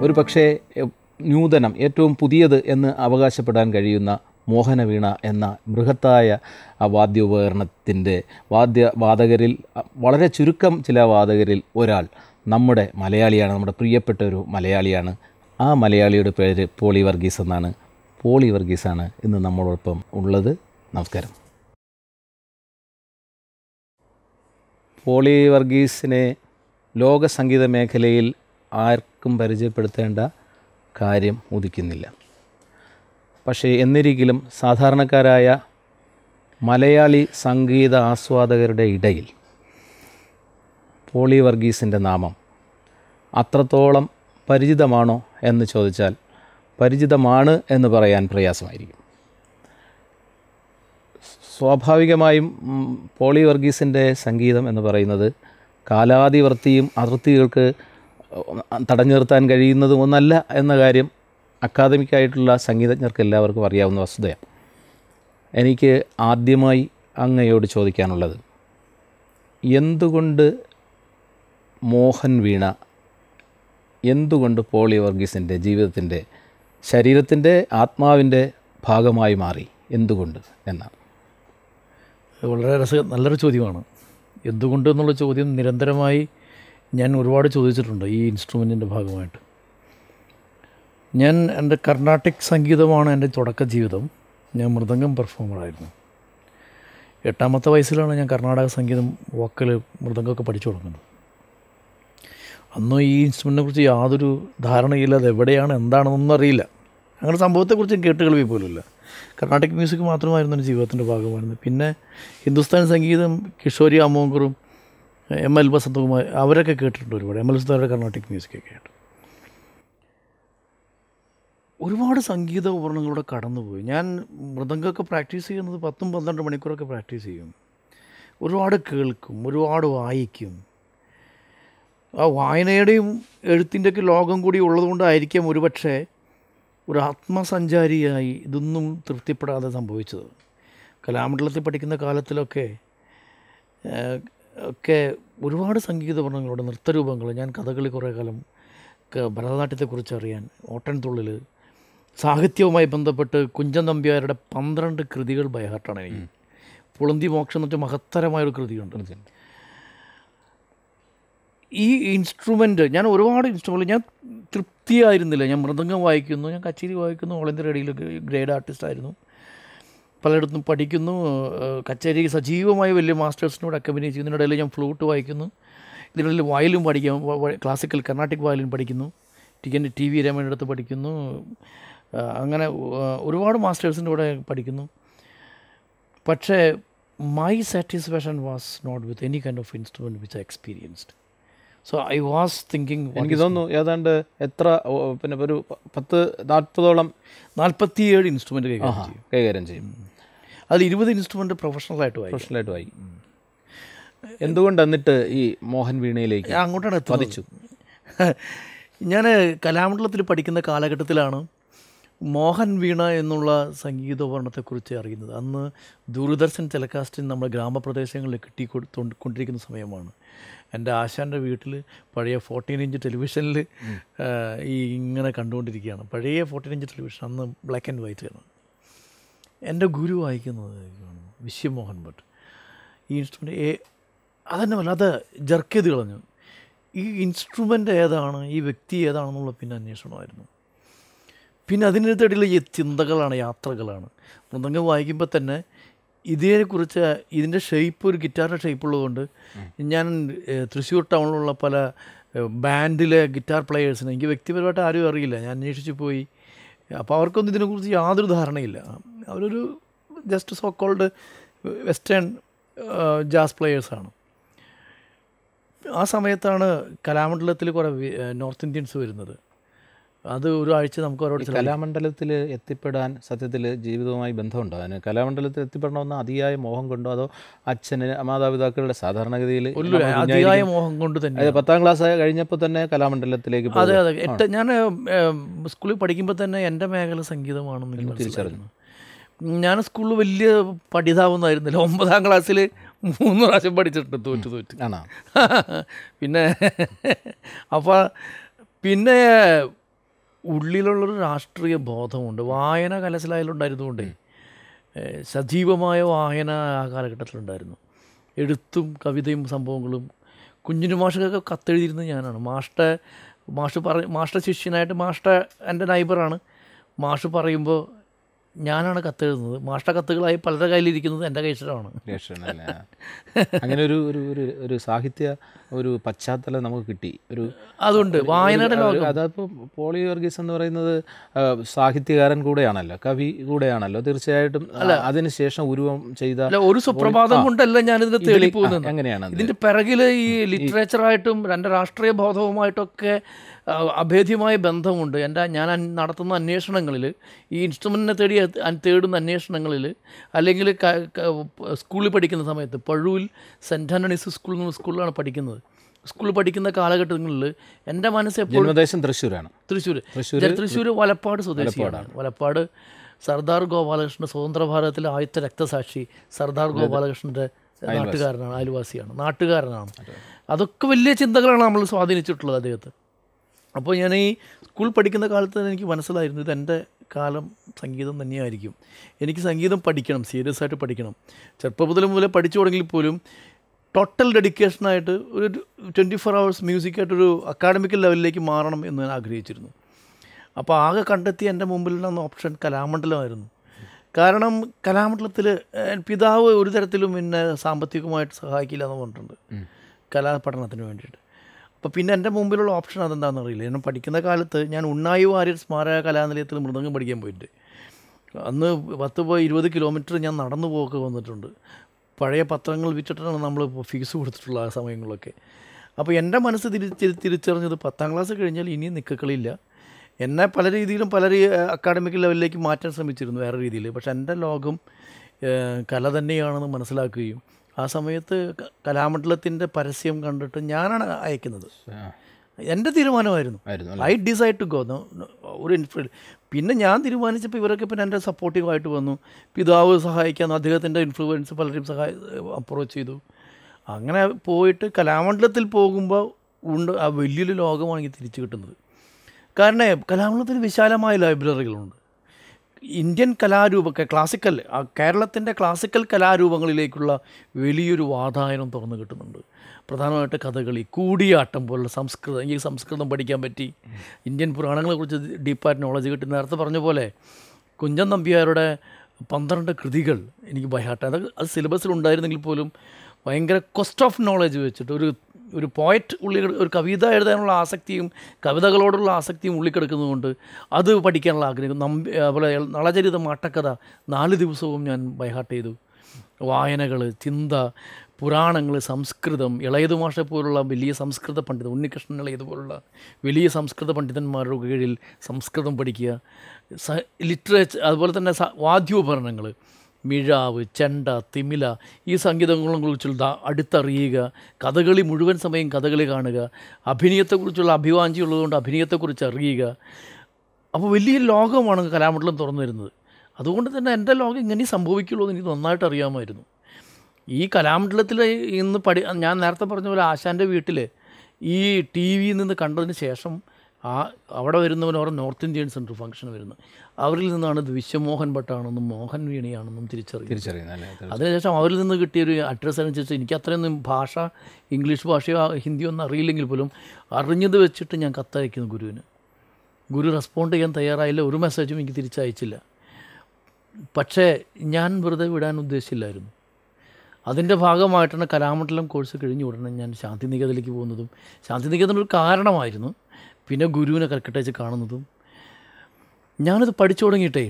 ഒരു പക്ഷേ എ- നൂതനം ഏറ്റവും പുതിയത് എന്ന് അവകാശപ്പെടാൻ കഴിയുന്ന മോഹനവീണ എന്ന ബൃഹത്തായ ആ വാദ്യോപകരണത്തിൻ്റെ വാദ്യ വാദകരിൽ അ, വളരെ ചുരുക്കം ചില വാദകരിൽ ഒരാൾ നമ്മുടെ മലയാളിയാണ് നമ്മുടെ പ്രിയപ്പെട്ട ഒരു മലയാളിയാണ് ആ മലയാളിയുടെ പേര് പോളി വർഗീസ് എന്നാണ് പോളി വർഗീസാണ് ഇന്ന് നമ്മളോടൊപ്പം ഉള്ളത് നമസ്കാരം പോളി വർഗീസിനെ ലോക സംഗീത മേഖലയിൽ ആർക്കും പരിചയപ്പെടുത്തേണ്ട കാര്യം ഉദിക്കുന്നില്ല പക്ഷേ എന്നിരിക്കലും സാധാരണക്കാരായ മലയാളി സംഗീത ആസ്വാദകരുടെ ഇടയിൽ പോളി വർഗീസിൻ്റെ നാമം അത്രത്തോളം പരിചിതമാണോ എന്ന് ചോദിച്ചാൽ പരിചിതമാണ് എന്ന് പറയാൻ പ്രയാസമായിരിക്കും സ്വാഭാവികമായും ഉം, പോളി വർഗീസിൻ്റെ സംഗീതം എന്ന് പറയുന്നത് കാലാതിവർത്തിയും അതിർത്തികൾക്ക് തടഞ്ഞു നിർത്താൻ കഴിയുന്നതും ഒന്നല്ല എന്ന കാര്യം അക്കാദമിക്കായിട്ടുള്ള സംഗീതജ്ഞർക്ക് എല്ലാവർക്കും അറിയാവുന്ന വസ്തുതയാണ് എനിക്ക് ആദ്യമായി അങ്ങയോട് ചോദിക്കാനുള്ളത് എന്തുകൊണ്ട് മോഹൻ വീണ എന്തുകൊണ്ട് പോളി വർഗീസിൻ്റെ ജീവിതത്തിൻ്റെ ശരീരത്തിൻ്റെ ആത്മാവിൻ്റെ ഭാഗമായി മാറി എന്തുകൊണ്ട് എന്നാണ് അത് വളരെ രസ നല്ലൊരു ചോദ്യമാണ് എന്തുകൊണ്ട് എന്നുള്ള ചോദ്യം നിരന്തരമായി ഞാൻ ഒരുപാട് ചോദിച്ചിട്ടുണ്ട് ഈ ഇൻസ്ട്രുമെൻറ്റിൻ്റെ ഭാഗമായിട്ട് ഞാൻ എൻ്റെ കർണാട്ടിക് സംഗീതമാണ് എൻ്റെ തുടക്ക ജീവിതം ഞാൻ മൃദംഗം പെർഫോമറായിരുന്നു എട്ടാമത്തെ വയസ്സിലാണ് ഞാൻ കർണാടക സംഗീതം വോക്കൽ മൃദംഗമൊക്കെ പഠിച്ചു തുടങ്ങുന്നത് അന്ന് ഈ ഇൻസ്ട്രുമെൻറ്റിനെ കുറിച്ച് യാതൊരു ധാരണയില്ല അത് എവിടെയാണ് എന്താണെന്നൊന്നും അറിയില്ല അങ്ങനെ സംഭവത്തെക്കുറിച്ച് കേട്ട് കേൾവി പോലുമില്ല കർണാട്ടിക് മ്യൂസിക് മാത്രമായിരുന്നു എൻ്റെ ജീവിതത്തിൻ്റെ ഭാഗമായിരുന്നത് പിന്നെ ഹിന്ദുസ്ഥാൻ സംഗീതം കിഷോരി അമോങ്കറും എം എൽ ബസന്തകുമാർ അവരൊക്കെ കേട്ടിട്ടുണ്ട് ഒരുപാട് എം എൽ സുധാരുടെ കർണാട്ടിക് മ്യൂസിക്കൊക്കെ കേട്ടു ഒരുപാട് സംഗീത ഉപകരണങ്ങളിലൂടെ കടന്നുപോയി ഞാൻ മൃദംഗമൊക്കെ പ്രാക്ടീസ് ചെയ്യുന്നത് പത്തും പന്ത്രണ്ട് മണിക്കൂറൊക്കെ പ്രാക്ടീസ് ചെയ്യും ഒരുപാട് കേൾക്കും ഒരുപാട് വായിക്കും ആ വായനയുടെയും എഴുത്തിൻ്റെയൊക്കെ ലോകം കൂടി ഉള്ളതുകൊണ്ടായിരിക്കാം ഒരുപക്ഷെ ഒരു ആത്മസഞ്ചാരിയായി ഇതൊന്നും തൃപ്തിപ്പെടാതെ സംഭവിച്ചത് കലാമണ്ഡലത്തിൽ പഠിക്കുന്ന കാലത്തിലൊക്കെ ഏഹ്, ഒക്കെ ഒരുപാട് സംഗീത വർണ്ണങ്ങളുടെ നൃത്തരൂപങ്ങൾ ഞാൻ കഥകളി കുറേ കാലം ക- ഭരതനാട്യത്തെക്കുറിച്ച് അറിയാൻ ഓട്ടൻതുള്ളിൽ സാഹിത്യവുമായി ബന്ധപ്പെട്ട് കുഞ്ചൻ നമ്പ്യാരുടെ പന്ത്രണ്ട് കൃതികൾ ബൈഹാർട്ടാണ് എനിക്ക് പുളന്തി മോക്ഷം എന്ന് വെച്ചാൽ മഹത്തരമായൊരു കൃതിയുണ്ട് ഈ ഇൻസ്ട്രുമെൻ്റ് ഞാൻ ഒരുപാട് ഇൻസ്ട്രുമെൻ്റ് ഞാൻ തൃപ്തിയായിരുന്നില്ല ഞാൻ മൃദംഗം വായിക്കുന്നു ഞാൻ കച്ചേരി വായിക്കുന്നു ഓൾ ഇന്ത്യ റേഡിയോയിൽ ഗ്രേഡ് ആർട്ടിസ്റ്റ് ആയിരുന്നു പലയിടത്തും പഠിക്കുന്നു ഏഹ് കച്ചേരി സജീവമായി വലിയ മാസ്റ്റേഴ്സിനോട് അക്കമ്പനി ചെയ്യുന്നതിനിടയിൽ ഞാൻ ഫ്ലൂട്ട് വായിക്കുന്നു ഇതിനിടയിൽ വയലിൻ പഠിക്കാം വ- വ- ക്ലാസിക്കൽ കർണാട്ടിക് വയലിൻ പഠിക്കുന്നു ടി എൻ ടി വി രമേൻ്റെ അടുത്ത് പഠിക്കുന്നു ആ, അങ്ങനെ ആ, ഒരുപാട് മാസ്റ്റേഴ്സിൻ്റെ കൂടെ പഠിക്കുന്നു പക്ഷേ my satisfaction was not with any kind of instrument which I experienced so I was thinking എനിക്ക് തോന്നുന്നു ഏതാണ്ട് എത്ര ഓ, പിന്നെ ഒരു പ- പത്ത് നാൽപ്പതോളം നാൽപ്പത്തിയേഴ് ഇൻസ്ട്രുമെൻറ്റ് കൈകാര്യം ചെയ്യും കൈകാര്യം ചെയ്യും അതിൽ ഇരുപത് ഇൻസ്ട്രുമെൻറ്റ് പ്രൊഫഷണലായിട്ട് വായിക്കും പ്രൊഫഷണലായിട്ട് വായി എന്തുകൊണ്ട് എന്നിട്ട് ഈ മോഹൻ വീണയിലേക്ക് ഞാൻ അങ്ങോട്ടാണ് എത്തുന്നത് ഞാൻ കലാമണ്ഡലത്തിൽ പഠിക്കുന്ന കാലഘട്ടത്തിലാണ് മോഹൻ വീണ എന്നുള്ള സംഗീതോപകരണത്തെക്കുറിച്ച് അറിയുന്നത് അന്ന് ദൂരദർശൻ ടെലികാസ്റ്റിൽ നമ്മുടെ ഗ്രാമപ്രദേശങ്ങളിൽ കിട്ടിക്കൊടുത്തോണ്ട് കൊണ്ടിരിക്കുന്ന സമയമാണ് എൻ്റെ ആശാൻ്റെ വീട്ടിൽ പഴയ ഫോർട്ടീൻ ഇഞ്ച് ടെലിവിഷനിൽ ഈ ഇങ്ങനെ കണ്ടുകൊണ്ടിരിക്കുകയാണ് പഴയ ഫോർട്ടീൻ ഇഞ്ച് ടെലിവിഷൻ അന്ന് ബ്ലാക്ക് ആൻഡ് വൈറ്റ് ആണ് എൻ്റെ ഗുരു വായിക്കുന്നത് കാണുന്നു വിശ്വമോഹൻ ഭട്ട് ഈ ഇൻസ്ട്രുമെൻ്റ് അതന്നെ വല്ലാതെ ജർക്ക് ചെയ്ത് കളഞ്ഞു ഈ ഇൻസ്ട്രുമെൻ്റ് ഏതാണ് ഈ വ്യക്തി ഏതാണെന്നുള്ള പിന്നെ അന്വേഷണമായിരുന്നു പിന്നെ അതിനിടയിൽ ഈ ചിന്തകളാണ് യാത്രകളാണ് മൃദംഗം വായിക്കുമ്പോൾ തന്നെ ഇതിനെക്കുറിച്ച് ഇതിൻ്റെ ഷേപ്പ് ഒരു ഗിറ്റാറിൻ്റെ ഷേപ്പ് ഉള്ളതുകൊണ്ട് ഞാൻ ഏഹ്, തൃശ്ശൂർ ടൗണിലുള്ള പല ഏഹ്, ബാൻഡിലെ ഗിറ്റാർ പ്ലെയേഴ്സിനെ എനിക്ക് വ്യക്തിപരമായിട്ട് ആരും അറിയില്ല ഞാൻ അന്വേഷിച്ച് പോയി അപ്പോൾ അവർക്കൊന്നും ഇതിനെക്കുറിച്ച് യാതൊരു ധാരണയില്ല അവരൊരു just so called western jazz പ്ലെയേഴ്സാണ് ആ സമയത്താണ് കലാമണ്ഡലത്തിൽ കുറേ വി- ഏഹ്, നോർത്ത് ഇന്ത്യൻസ് വരുന്നത് അത് ഒരാഴ്ച നമുക്ക് അവരോട് ചില- കലാമണ്ഡലത്തിൽ എത്തിപ്പെടാൻ സത്യത്തിൽ ജീവിതവുമായി ബന്ധമുണ്ടോ അതിന് കലാമണ്ഡലത്തിൽ എത്തിപ്പെടണമെന്ന് അതിയായ മോഹം കൊണ്ടോ അതോ അച്ഛന് മാതാപിതാക്കളുടെ സാധാരണഗതിയിൽ ഒരു അതിയായ മോഹം കൊണ്ട് തന്നെ അതായത് പത്താം ക്ലാസ് കഴിഞ്ഞപ്പോൾ തന്നെ കലാമണ്ഡലത്തിലേക്ക് അതെ പോയി അതെ എട്ട് ഞാൻ സ്കൂളിൽ പഠിക്കുമ്പോൾ തന്നെ എൻ്റെ മേഖല സംഗീതമാണെന്ന് എനിക്ക് തിരിച്ചറിഞ്ഞു ഞാൻ സ്കൂളിൽ വലിയ പഠിതാവൊന്നായിരുന്നില്ല ഒമ്പതാം ക്ലാസ്സിൽ മൂന്ന് പ്രാവശ്യം പഠിച്ചിട്ടുണ്ട് തോറ്റ് തോറ്റ് ആണോ പിന്നെ അപ്പോൾ പിന്നെ ഉള്ളിലുള്ളൊരു രാഷ്ട്രീയ ബോധമുണ്ട് വായന കലശലായാലുണ്ടായിരുന്നുകൊണ്ടേ ഏഹ് സജീവമായ വായന ആ കാലഘട്ടത്തിലുണ്ടായിരുന്നു എഴുത്തും കവിതയും സംഭവങ്ങളും കുഞ്ഞിനു മാഷൊക്കെ കത്തെഴുതിയിരുന്നത് ഞാനാണ് മാഷ്ട മാഷ് പറ മാഷ്ട ശിഷ്യനായിട്ട് മാഷ്ട എൻ്റെ നൈബറാണ് മാഷ് പറയുമ്പോൾ ഞാനാണ് കത്തെഴുതുന്നത് മാഷ്ട കത്തുകളായി പലരുടെ കയ്യിലിരിക്കുന്നത് എൻ്റെ കൈശരമാണ് രക്ഷണല്ലേ അങ്ങനെ ഒരു ഒരു ഒരു ഒരു സാഹിത്യ ഒരു പശ്ചാത്തലം നമുക്ക് കിട്ടി ഒരു അതുകൊണ്ട് വായനയുടെ ഒരു- ലോകം അതപ്പോൾ പോളി വർഗീസ് എന്ന് പറയുന്നത് ആ, സാഹിത്യകാരൻ കൂടെയാണല്ലോ കവി കൂടെയാണല്ലോ തീർച്ചയായിട്ടും അതിനുശേഷം ഉരുവം ചെയ്ത അല്ല ഒരു സുപ്രഭാതം കൊണ്ടല്ല ഞാനിതിനെ ഇതിൽ- തേടി ആ, പോകുന്നത് എങ്ങനെയാണ് അത്? ഇതിൻ്റെ പിറകിൽ ഈ ലിറ്ററേച്ചറായിട്ടും എൻ്റെ രാഷ്ട്രീയ ബോധവുമായിട്ടൊക്കെ ആ, അഭേദ്യമായ ബന്ധമുണ്ട് എൻ്റെ ഞാൻ അൻ- നടത്തുന്ന അന്വേഷണങ്ങളിൽ ഈ ഇൻസ്ട്രുമെൻറ്റിനെ തേടി അത് അൻ- തേടുന്ന അന്വേഷണങ്ങളിൽ അല്ലെങ്കിൽ ക- ക- സ്കൂളിൽ പഠിക്കുന്ന സമയത്ത് പഴുവിൽ സെൻറ്റ് ആൻ്റണീസ് സ്കൂൾ എന്ന സ്കൂളിലാണ് പഠിക്കുന്നത് സ്കൂളിൽ പഠിക്കുന്ന കാലഘട്ടങ്ങളിൽ എൻ്റെ മനസ്സ് എപ്പോഴും ജന്മദേശം തൃശ്ശൂരാണ് തൃശ്ശൂർ തൃശ്ശൂർ തൃശ്ശൂർ വലപ്പാട് സ്വദേശിയാണ് വലപ്പാട് സർദാർ ഗോപാലകൃഷ്ണൻ സ്വതന്ത്ര ഭാരതത്തിലെ ആദ്യത്തെ രക്തസാക്ഷി സർദാർ ഗോപാലകൃഷ്ണൻ്റെ നാട്ടുകാരനാണ് അയൽവാസിയാണ് നാട്ടുകാരനാണ് അതൊക്കെ വലിയ ചിന്തകളാണ് നമ്മൾ സ്വാധീനിച്ചിട്ടുള്ളത് അദ്ദേഹത്തെ അപ്പോൾ ഞാൻ ഈ സ്കൂൾ പഠിക്കുന്ന കാലത്ത് തന്നെ എനിക്ക് മനസ്സിലായിരുന്നു ഇത് എൻ്റെ കാലം സംഗീതം തന്നെയായിരിക്കും എനിക്ക് സംഗീതം പഠിക്കണം സീരിയസ് ആയിട്ട് പഠിക്കണം ചെറുപ്പം മുതൽ മുതലേ പഠിച്ചു തുടങ്ങിയിൽ പോലും ടോട്ടൽ ഡെഡിക്കേഷനായിട്ട് ഒരു ട്വൻറ്റി ഫോർ അവേഴ്സ് മ്യൂസിക്കായിട്ടൊരു അക്കാഡമിക്കൽ ലെവലിലേക്ക് മാറണം എന്ന് ഞാൻ ആഗ്രഹിച്ചിരുന്നു അപ്പോൾ ആകെ കണ്ടെത്തി എൻ്റെ മുമ്പിലുള്ള ഓപ്ഷൻ കലാമണ്ഡലമായിരുന്നു കാരണം കലാമണ്ഡലത്തിൽ പിതാവ് ഒരു തരത്തിലും എന്നെ സാമ്പത്തികമായിട്ട് സഹായിക്കില്ല എന്ന് പറഞ്ഞിട്ടുണ്ട് കലാപഠനത്തിന് വേണ്ടിയിട്ട് അപ്പോൾ പിന്നെ എൻ്റെ മുമ്പിലുള്ള ഓപ്ഷൻ അതെന്താണെന്ന് അറിയില്ല ഞാൻ പഠിക്കുന്ന കാലത്ത് ഞാൻ ഉണ്ണായി വാര്യർ സ്മാരക കലാനിലയത്തിൽ മൃദംഗം പഠിക്കാൻ പോയിട്ട് അന്ന് പത്ത് പോയി ഇരുപത് കിലോമീറ്റർ ഞാൻ നടന്നു പോക്ക് വന്നിട്ടുണ്ട് പഴയ പത്രങ്ങൾ വിറ്റിട്ടാണ് നമ്മൾ ഫീസ് കൊടുത്തിട്ടുള്ള ആ സമയങ്ങളിലൊക്കെ അപ്പോൾ എൻ്റെ മനസ്സ് തിരി തിരി- തിരിച്ചറിഞ്ഞത് പത്താം ക്ലാസ് കഴിഞ്ഞാൽ ഇനിയും നിക്കക്കളിയില്ല എന്നെ പല രീതിയിലും പല രീ അക്കാഡമിക് ലെവലിലേക്ക് മാറ്റാൻ ശ്രമിച്ചിരുന്നു വേറെ രീതിയിൽ പക്ഷെ എൻ്റെ ലോകം ഏഹ്, കല തന്നെയാണെന്ന് മനസ്സിലാക്കുകയും ആ സമയത്ത് ക- കലാമണ്ഡലത്തിൻ്റെ പരസ്യം കണ്ടിട്ട് ഞാനാണ് അയക്കുന്നത് ആ, എൻ്റെ തീരുമാനമായിരുന്നു ആയിരുന്നു അല്ലേ ഐ ഡിസൈഡ് ടു ഗോ ഒരു ഇൻഫ്ലു പിന്നെ ഞാൻ തീരുമാനിച്ചപ്പോൾ ഇവരൊക്കെ പിന്നെ എൻ്റെ സപ്പോർട്ടീവായിട്ട് വന്നു പിതാവ് സഹായിക്കാൻ അദ്ദേഹത്തിൻ്റെ ഇൻഫ്ലുവൻസ് പലരും സഹായ അപ്രോച്ച് ചെയ്തു അങ്ങനെ പോയിട്ട് കലാമണ്ഡലത്തിൽ പോകുമ്പോൾ ഉണ്ട് ആ വലിയൊരു ലോകമാണ് എനിക്ക് തിരിച്ചു കിട്ടുന്നത് കാരണം കലാമണ്ഡലത്തിൽ വിശാലമായ ലൈബ്രറികളുണ്ട് ഇന്ത്യൻ കലാരൂപ ക്ലാസിക്കൽ ആ കേരളത്തിൻ്റെ ക്ലാസിക്കൽ കലാരൂപങ്ങളിലേക്കുള്ള വലിയൊരു വാതായനം തുറന്നു കിട്ടുന്നുണ്ട് പ്രധാനമായിട്ട് കഥകളി കൂടിയാട്ടം പോലുള്ള സംസ്കൃതം ഈ സംസ്കൃതം പഠിക്കാൻ പറ്റി ഇന്ത്യൻ പുരാണങ്ങളെക്കുറിച്ച് ഡീപ്പായിട്ട് നോളജ് കിട്ടി നേരത്തെ പറഞ്ഞ പോലെ കുഞ്ചൻ നമ്പ്യാരുടെ പന്ത്രണ്ട് കൃതികൾ എനിക്ക് ബൈഹാർട്ട് അത് അത് സിലബസിൽ ഉണ്ടായിരുന്നെങ്കിൽ പോലും ഭയങ്കര കോസ്റ്റ് ഓഫ് നോളജ് വെച്ചിട്ട് ഒരു ഒരു പോയറ്റ് ഉള്ളിൽ ഒരു കവിത എഴുതാനുള്ള ആസക്തിയും കവിതകളോടുള്ള ആസക്തിയും ഉള്ളിൽ കിടക്കുന്നതുകൊണ്ട് അത് പഠിക്കാനുള്ള ആഗ്രഹം നമ്പി അതുപോലെ നളചരിതം ആട്ടക്കഥ നാല് ദിവസവും ഞാൻ ബൈഹാർട്ട് ചെയ്തു വായനകൾ ചിന്ത പുരാണങ്ങൾ സംസ്കൃതം ഇളയത് മാഷെ പോലുള്ള വലിയ സംസ്കൃത പണ്ഡിതൻ ഉണ്ണികൃഷ്ണൻ ഇളയത് പോലുള്ള വലിയ സംസ്കൃത പണ്ഡിതന്മാരുടെ കീഴിൽ സംസ്കൃതം പഠിക്കുക സ ലിറ്ററേച്ചർ അതുപോലെ തന്നെ സ വാദ്യോപകരണങ്ങൾ മിഴാവ് ചെണ്ട തിമില ഈ സംഗീതങ്ങളെ കുറിച്ചുള്ള അടുത്തറിയുക കഥകളി മുഴുവൻ സമയം കഥകളി കാണുക അഭിനയത്തെക്കുറിച്ചുള്ള അഭിവാഞ്ചി ഉള്ളതുകൊണ്ട് അഭിനയത്തെക്കുറിച്ച് അറിയുക അപ്പോൾ വലിയ ലോകമാണ് കലാമണ്ഡലം തുറന്നു വരുന്നത് അതുകൊണ്ട് തന്നെ എൻ്റെ ലോകം ഇങ്ങനെ സംഭവിക്കുള്ളൂ എന്ന് എനിക്ക് നന്നായിട്ട് അറിയാമായിരുന്നു ഈ കലാമണ്ഡലത്തിൽ ഇന്ന് പഠി ഞാൻ നേരത്തെ പറഞ്ഞ പോലെ ആശാൻ്റെ വീട്ടിൽ ഈ ടി വിയിൽ നിന്ന് കണ്ടതിന് ശേഷം ആ അവിടെ വരുന്നവൻ ഓരോ നോർത്ത് ഇന്ത്യൻ സെൻറ്റർ ഫംഗ്ഷൻ വരുന്നത് അവരിൽ നിന്നാണ് ഇത് വിശ്വമോഹൻ ഭട്ടാണെന്നും മോഹൻ വീണിയാണെന്നും തിരിച്ചറിയുന്നത് തിരിച്ചറിയുന്നത് അല്ലേ തീർച്ചയായും. അതിനുശേഷം അവരിൽ നിന്ന് കിട്ടിയൊരു അഡ്രസ്സ് അനുസരിച്ച് എനിക്ക് അത്രയൊന്നും ഭാഷ ഇംഗ്ലീഷ് ഭാഷയോ ഹിന്ദിയോ ഒന്നും അറിയില്ലെങ്കിൽ പോലും അറിഞ്ഞത് വെച്ചിട്ട് ഞാൻ കത്തയക്കുന്നു ഗുരുവിന് ഗുരു റെസ്പോണ്ട് ചെയ്യാൻ തയ്യാറായില്ല ഒരു മെസ്സേജും എനിക്ക് തിരിച്ചയച്ചില്ല പക്ഷേ ഞാൻ വെറുതെ വിടാൻ ഉദ്ദേശിച്ചില്ലായിരുന്നു അതിൻ്റെ ഭാഗമായിട്ടാണ് കലാമണ്ഡലം കോഴ്സ് കഴിഞ്ഞ ഉടനെ ഞാൻ ശാന്തിനികേതനിലേക്ക് പോകുന്നതും ശാന്തിനികേതൻ ഒരു കാരണമായിരുന്നു പിന്നെ ഗുരുവിനെ കൽക്കട്ട കാണുന്നതും ഞാനത് പഠിച്ചു തുടങ്ങിയിട്ടേ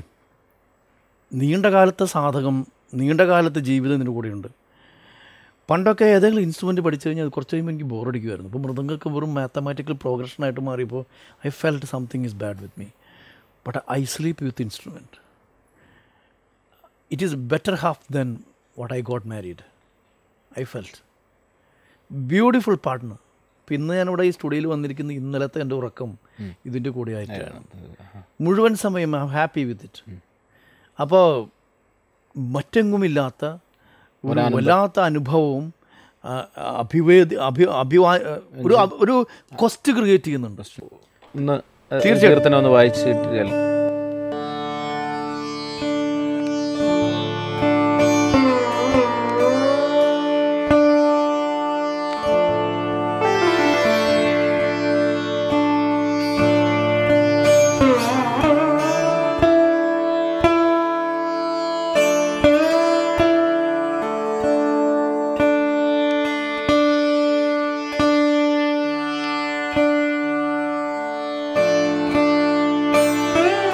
നീണ്ട കാലത്തെ സാധകം നീണ്ട കാലത്തെ ജീവിതം ഇതിൻ്റെ കൂടെയുണ്ട് പണ്ടൊക്കെ ഏതെങ്കിലും ഇൻസ്ട്രുമെൻറ്റ് പഠിച്ചു കഴിഞ്ഞാൽ അത് കുറച്ച് കഴിയുമ്പോൾ എനിക്ക് ബോറടിക്കുമായിരുന്നു ഇപ്പോൾ മൃദംഗക്ക് വെറും മാത്തമാറ്റിക്കൽ പ്രോഗ്രഷനായിട്ട് മാറിയപ്പോൾ I felt something is bad with me but I sleep with instrument it is better half then what I got married I felt beautiful partner ഇപ്പം ഇന്ന് ഞാനിവിടെ ഈ സ്റ്റുഡിയോയിൽ വന്നിരിക്കുന്ന ഇന്നലത്തെ എൻ്റെ ഉറക്കം ഇതിൻ്റെ കൂടെ ആയിട്ടാണ് മുഴുവൻ സമയം ഐ ഹാപ്പി വിത്ത് ഇറ്റ് അപ്പോൾ മറ്റെങ്ങുമില്ലാത്ത ഒരു വല്ലാത്ത അനുഭവവും ആ, അഭിവേദി അഭി അഭിവാ ഒരു ഒരു കൊസ്റ്റ് ക്രിയേറ്റ് ചെയ്യുന്നുണ്ട് ഇന്ന് ഏഹ്, തീർച്ചയായും. കീർത്തനം ഒന്ന് വായിച്ചിട്ട് ും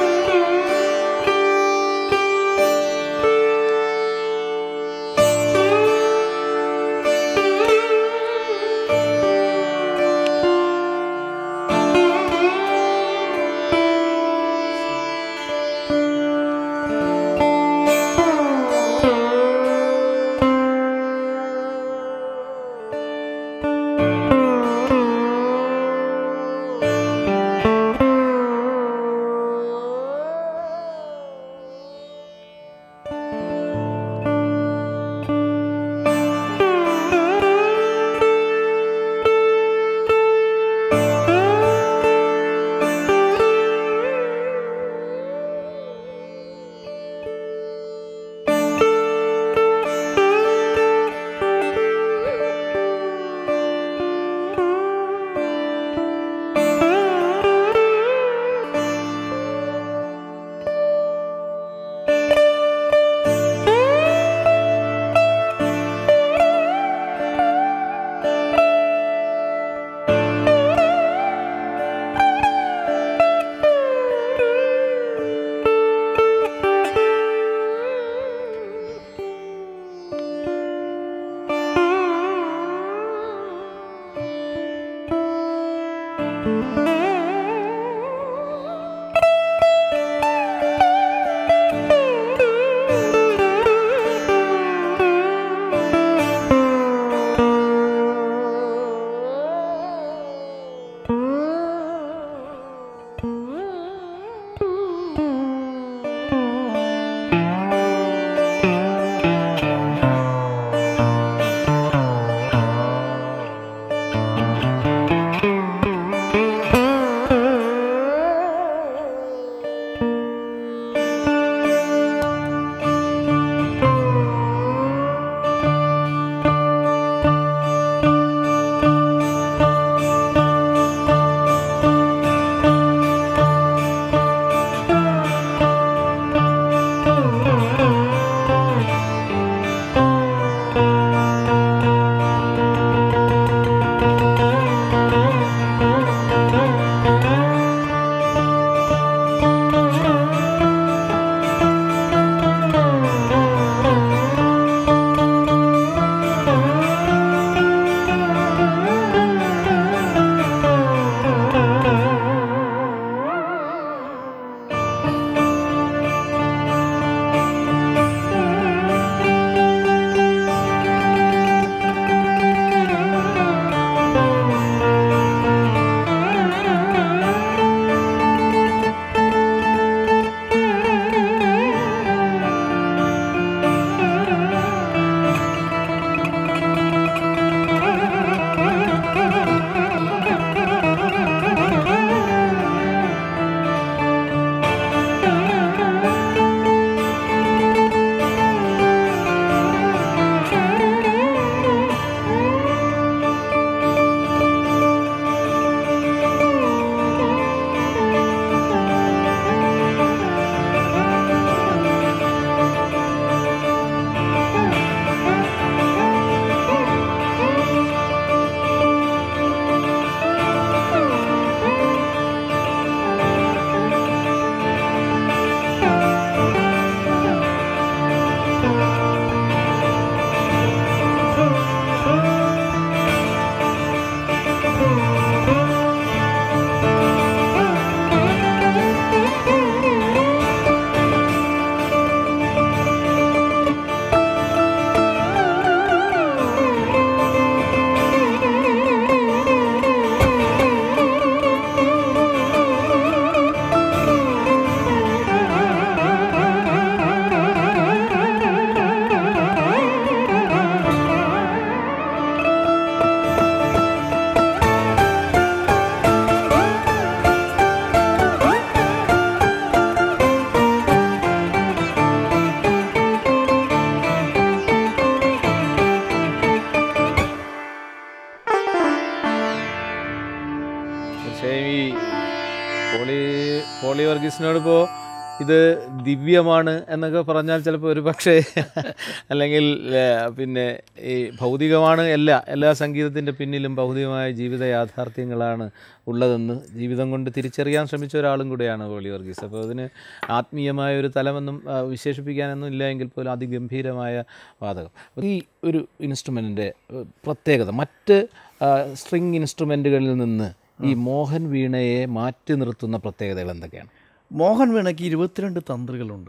വർഗീസിനോടിപ്പോൾ ഇത് ദിവ്യമാണ് എന്നൊക്കെ പറഞ്ഞാൽ ചിലപ്പോൾ ഒരു പക്ഷേ അല്ലെങ്കിൽ ഏ, പിന്നെ ഈ ഭൗതികമാണ് എല്ലാ എല്ലാ സംഗീതത്തിൻ്റെ പിന്നിലും ഭൗതികമായ ജീവിത യാഥാർത്ഥ്യങ്ങളാണ് ഉള്ളതെന്ന് ജീവിതം കൊണ്ട് തിരിച്ചറിയാൻ ശ്രമിച്ച ഒരാളും കൂടെയാണ് പോളി വർഗീസ് അപ്പോൾ അതിന് ആത്മീയമായ ഒരു തലമൊന്നും ആ, വിശേഷിപ്പിക്കാനൊന്നും ഇല്ല എങ്കിൽ പോലും അതിഗംഭീരമായ വാദകം ഈ ഒരു ഇൻസ്ട്രുമെൻറ്റിൻ്റെ പ്രത്യേകത മറ്റ് സ്ട്രിങ് ഇൻസ്ട്രുമെൻറ്റുകളിൽ നിന്ന് ഈ മോഹൻ വീണയെ മാറ്റി നിർത്തുന്ന പ്രത്യേകതകൾ എന്തൊക്കെയാണ് മോഹൻ വീണയ്ക്ക് ഇരുപത്തിരണ്ട് തന്ത്രികളുണ്ട്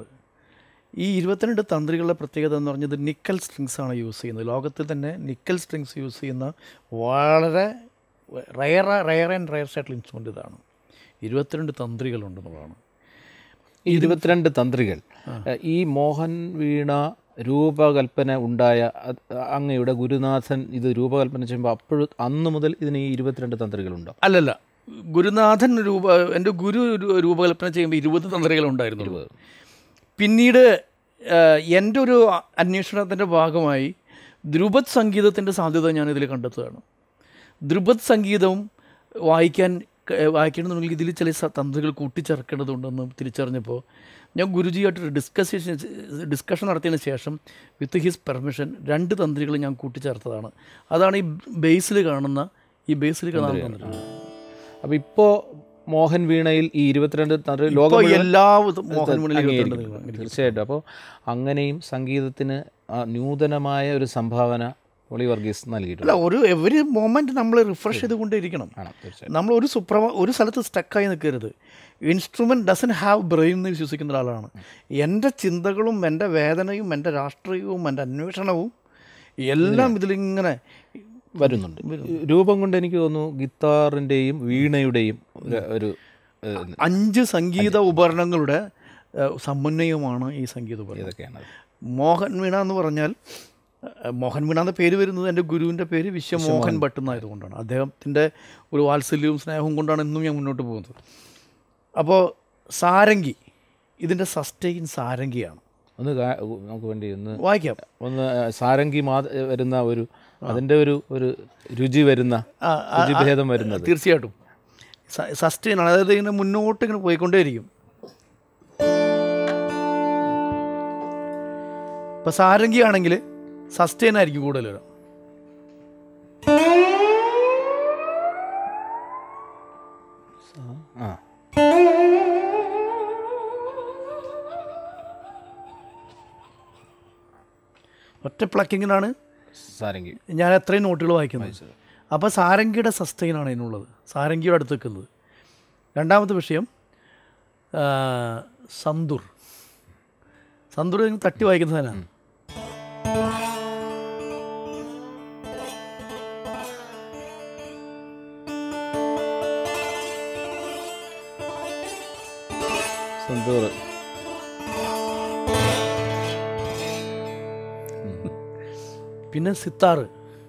ഈ ഇരുപത്തിരണ്ട് തന്ത്രികളുടെ പ്രത്യേകത എന്ന് പറഞ്ഞത് നിക്കൽ സ്ട്രിങ്സ് ആണ് യൂസ് ചെയ്യുന്നത് ലോകത്തിൽ തന്നെ നിക്കൽ സ്ട്രിങ്സ് യൂസ് ചെയ്യുന്ന വളരെ റയർ റയർ ആൻഡ് റയർ ആയിട്ടുള്ള ഇൻസ്ട്രുമെൻ്റ് ഇതാണ് ഇരുപത്തിരണ്ട് തന്ത്രികളുണ്ടെന്നുള്ളതാണ് ഈ ഇരുപത്തിരണ്ട് തന്ത്രികൾ ഏഹ്, ഈ മോഹൻ വീണ രൂപകൽപ്പന ഉണ്ടായ അത് അങ്ങയുടെ ഗുരുനാഥൻ ഇത് രൂപകൽപ്പന ചെയ്യുമ്പോൾ അപ്പോഴും അന്ന് മുതൽ ഇതിന് ഈ ഇരുപത്തിരണ്ട് തന്ത്രികളുണ്ടോ അല്ലല്ല ഗുരുനാഥൻ രൂപ എൻ്റെ ഗുരു രൂ- രൂപകൽപ്പന ചെയ്യുമ്പോൾ ഇരുപത് തന്ത്രികളുണ്ടായിരുന്നു പിന്നീട് ആഹ്, എൻ്റെ ഒരു അന്വേഷണത്തിൻ്റെ ഭാഗമായി ധ്രുപദ് സംഗീതത്തിൻ്റെ സാധ്യത ഞാൻ ഇതിൽ കണ്ടെത്തുകയാണ് ധ്രുപദ് സംഗീതവും വായിക്കാൻ ക- വായിക്കണമെന്നുണ്ടെങ്കിൽ ഇതിൽ ചില സ- തന്ത്രികൾ കൂട്ടിച്ചേർക്കേണ്ടതുണ്ടെന്ന് തിരിച്ചറിഞ്ഞപ്പോൾ ഞാൻ ഗുരുജിയായിട്ടൊരു ഡിസ്കഷൻ ഡിസ്കഷൻ നടത്തിയതിന് ശേഷം വിത്ത് ഹിസ് പെർമിഷൻ രണ്ട് തന്ത്രികൾ ഞാൻ കൂട്ടിച്ചേർത്തതാണ് അതാണ് ഈ ബേസിൽ കാണുന്ന ഈ ബേസിൽ കാണുന്ന തന്ത്രികൾ അപ്പോൾ ഇപ്പോൾ മോഹൻ വീണയിൽ ഈ ഇരുപത്തിരണ്ട് തന്ത്രി ലോകം ഇപ്പോൾ മുഴുവൻ എല്ലാ മോഹൻ മുന്നിൽ അംഗീകരിക്കുന്നു. തീർച്ചയായിട്ടും അപ്പോൾ അങ്ങനെയും സംഗീതത്തിന് ആ നൂതനമായ ഒരു സംഭാവന ഒളി വർഗീസ് നൽകിയിട്ടുണ്ട് അല്ല ഒരു എവരി മൊമെൻറ്റ് നമ്മൾ റിഫ്രഷ് ചെയ്തുകൊണ്ടിരിക്കണം ആണ് തീർച്ചയായിട്ടും നമ്മൾ ഒരു സുപ്രഭ ഒരു സ്ഥലത്ത് സ്റ്റക്കായി നിൽക്കരുത് ഇൻസ്ട്രുമെൻറ്റ് ഡസൻ ഹാവ് ബ്രെയിൻ എന്ന് വിശ്വസിക്കുന്ന ഒരാളാണ് എൻ്റെ ചിന്തകളും എൻ്റെ വേദനയും എൻ്റെ രാഷ്ട്രീയവും എൻ്റെ അന്വേഷണവും എല്ലാം ഇതിലിങ്ങനെ വരുന്നുണ്ട് രൂപം കൊണ്ട് എനിക്ക് തോന്നുന്നു ഗിത്താറിൻ്റെയും വീണയുടെയും ഒരു- ഒരു ഏഹ്, അഞ്ച് സംഗീത ഉപകരണങ്ങളുടെ ഏഹ്, സമന്വയമാണ് ഈ സംഗീത ഉപകരണം ഇതൊക്കെയാണ് മോഹൻ വീണ എന്ന് പറഞ്ഞാൽ ഏഹ്, മോഹൻ വീണ എന്ന പേര് വരുന്നത് എൻ്റെ ഗുരുവിൻ്റെ പേര് വിശ്വമോഹൻ ഭട്ട് എന്നായതുകൊണ്ടാണ് അദ്ദേഹത്തിൻ്റെ ഒരു വാത്സല്യവും സ്നേഹവും കൊണ്ടാണ് ഇന്നും ഞാൻ മുന്നോട്ട് പോകുന്നത് അപ്പോൾ സാരംഗി ഇതിൻ്റെ സസ്റ്റെയിൻ സാരംഗിയാണ് ഒന്ന് കാ- നമുക്ക് വേണ്ടി ഒന്ന് വായിക്കാം ഒന്ന് സാരംഗി മാ വരുന്ന ഒരു അതിൻ്റെ ഒരു ഒരു രുചി വരുന്ന ആ, ആ, രുചിഭേദം വരുന്നത് തീർച്ചയായിട്ടും സസ്റ്റെയിൻ ആണ് അതായത് ഇങ്ങനെ മുന്നോട്ട് ഇങ്ങനെ പോയിക്കൊണ്ടേയിരിക്കും ഇപ്പം സാരംഗി ആണെങ്കിൽ സസ്റ്റെയിൻ ആയിരിക്കും കൂടുതൽ വരാം ആ ഒറ്റ പ്ലക്കിങ്ങിനാണ് സാരംഗി ഞാൻ എത്രയും നോട്ടുകൾ വായിക്കുന്നത് അപ്പോൾ സാരംഗിയുടെ സസ്റ്റെയിനാണ് ഇതിനുള്ളത് സാരംഗിയുടെ അടുത്ത് നിൽക്കുന്നത് രണ്ടാമത്തെ വിഷയം ആ, സന്തുർ സന്തുർ ഇങ്ങനെ തട്ടി വായിക്കുന്ന സാധനമാണ് സന്തൂർ പിന്നെ സിത്താറ്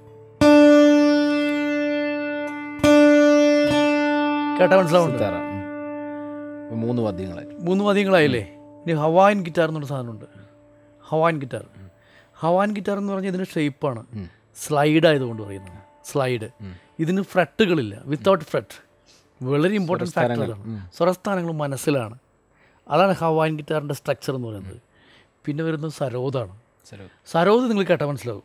കേട്ടാ മനസ്സിലാവുന്നുണ്ട് സിത്താര ഉം. മൂന്ന് വാദ്യങ്ങളായി മൂന്ന് മതിയങ്ങളായില്ലേ ഇനി ഹവാൻ ഗിറ്റാർ എന്നൊരു സാധനമുണ്ട് ഹവാൻ ഗിറ്റാർ ഹവാൻ ഗിറ്റാർ എന്ന് പറഞ്ഞാൽ ഇതിന് ഷേപ്പാണ് സ്ലൈഡ് ആയതുകൊണ്ട് പറയുന്നത് സ്ലൈഡ് ഇതിന് ഫ്രെട്ടുകളില്ല വിത്തൗട്ട് ഫ്രെട്ട് വളരെ ഇമ്പോർട്ടൻറ്റ് ഫാക്ടർ അതാണ് സ്വരസ്ഥാനങ്ങൾ മനസ്സിലാണ് അതാണ് ഹവാൻ ഗിറ്റാറിൻ്റെ സ്ട്രക്ചർ എന്ന് പറയുന്നത് പിന്നെ വരുന്നത് സരോദാണ് ശരി സരോദ് നിങ്ങൾ കേട്ടാൽ മനസ്സിലാവും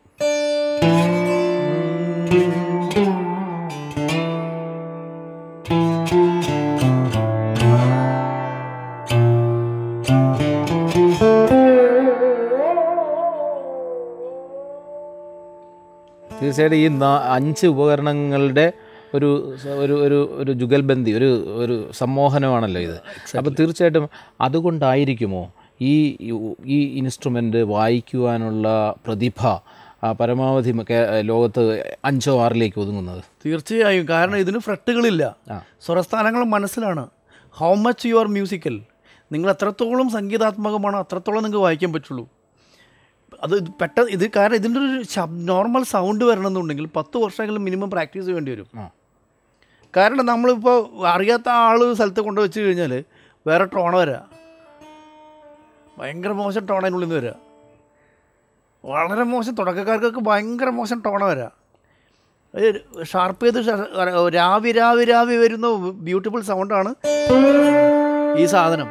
തീർച്ചയായിട്ടും ഈ നാ- അഞ്ച് ഉപകരണങ്ങളുടെ ഒരു സ- ഒരു ഒരു ഒരു ജുഗൽബന്ദി ഒരു ഒരു സമ്മോഹനമാണല്ലോ ഇത് അപ്പോൾ തീർച്ചയായിട്ടും അതുകൊണ്ടായിരിക്കുമോ ഈ ഈ ഇൻസ്ട്രുമെൻ്റ് വായിക്കുവാനുള്ള പ്രതിഭ ആ, പരമാവധി കേ- ലോകത്ത് അഞ്ചോ ആറിലേക്ക് ഒതുങ്ങുന്നത് തീർച്ചയായും കാരണം ഇതിന് ഫ്രെട്ടുകളില്ല ആ. സ്വരസ്ഥാനങ്ങൾ മനസ്സിലാണ് how much you are musical നിങ്ങൾ എത്രത്തോളം സംഗീതാത്മകമാണോ അത്രത്തോളം നിങ്ങൾക്ക് വായിക്കാൻ പറ്റുള്ളൂ അത് ഇത് പെട്ടെന്ന് ഇത് കാരണം ഇതിൻ്റെ ഒരു ശബ് നോർമൽ സൗണ്ട് വരണമെന്നുണ്ടെങ്കിൽ പത്ത് വർഷമെങ്കിലും മിനിമം പ്രാക്ടീസ് വേണ്ടി വരും ആ. കാരണം നമ്മളിപ്പോൾ അറിയാത്ത ആൾ സ്ഥലത്ത് കൊണ്ടുവച്ച് കഴിഞ്ഞാൽ വേറെ ടോണ വരിക ഭയങ്കര മോശം ടോണ അതിനുള്ളിൽ നിന്ന് വരിക വളരെ മോശം തുടക്കക്കാർക്കൊക്കെ ഭയങ്കര മോശം ടോണ വരിക അത് ഷാർപ്പ് ചെയ്ത് ഷ- രാവി രാവി രാവി വരുന്ന ബ്യൂട്ടിഫുൾ സൗണ്ടാണ് ഈ സാധനം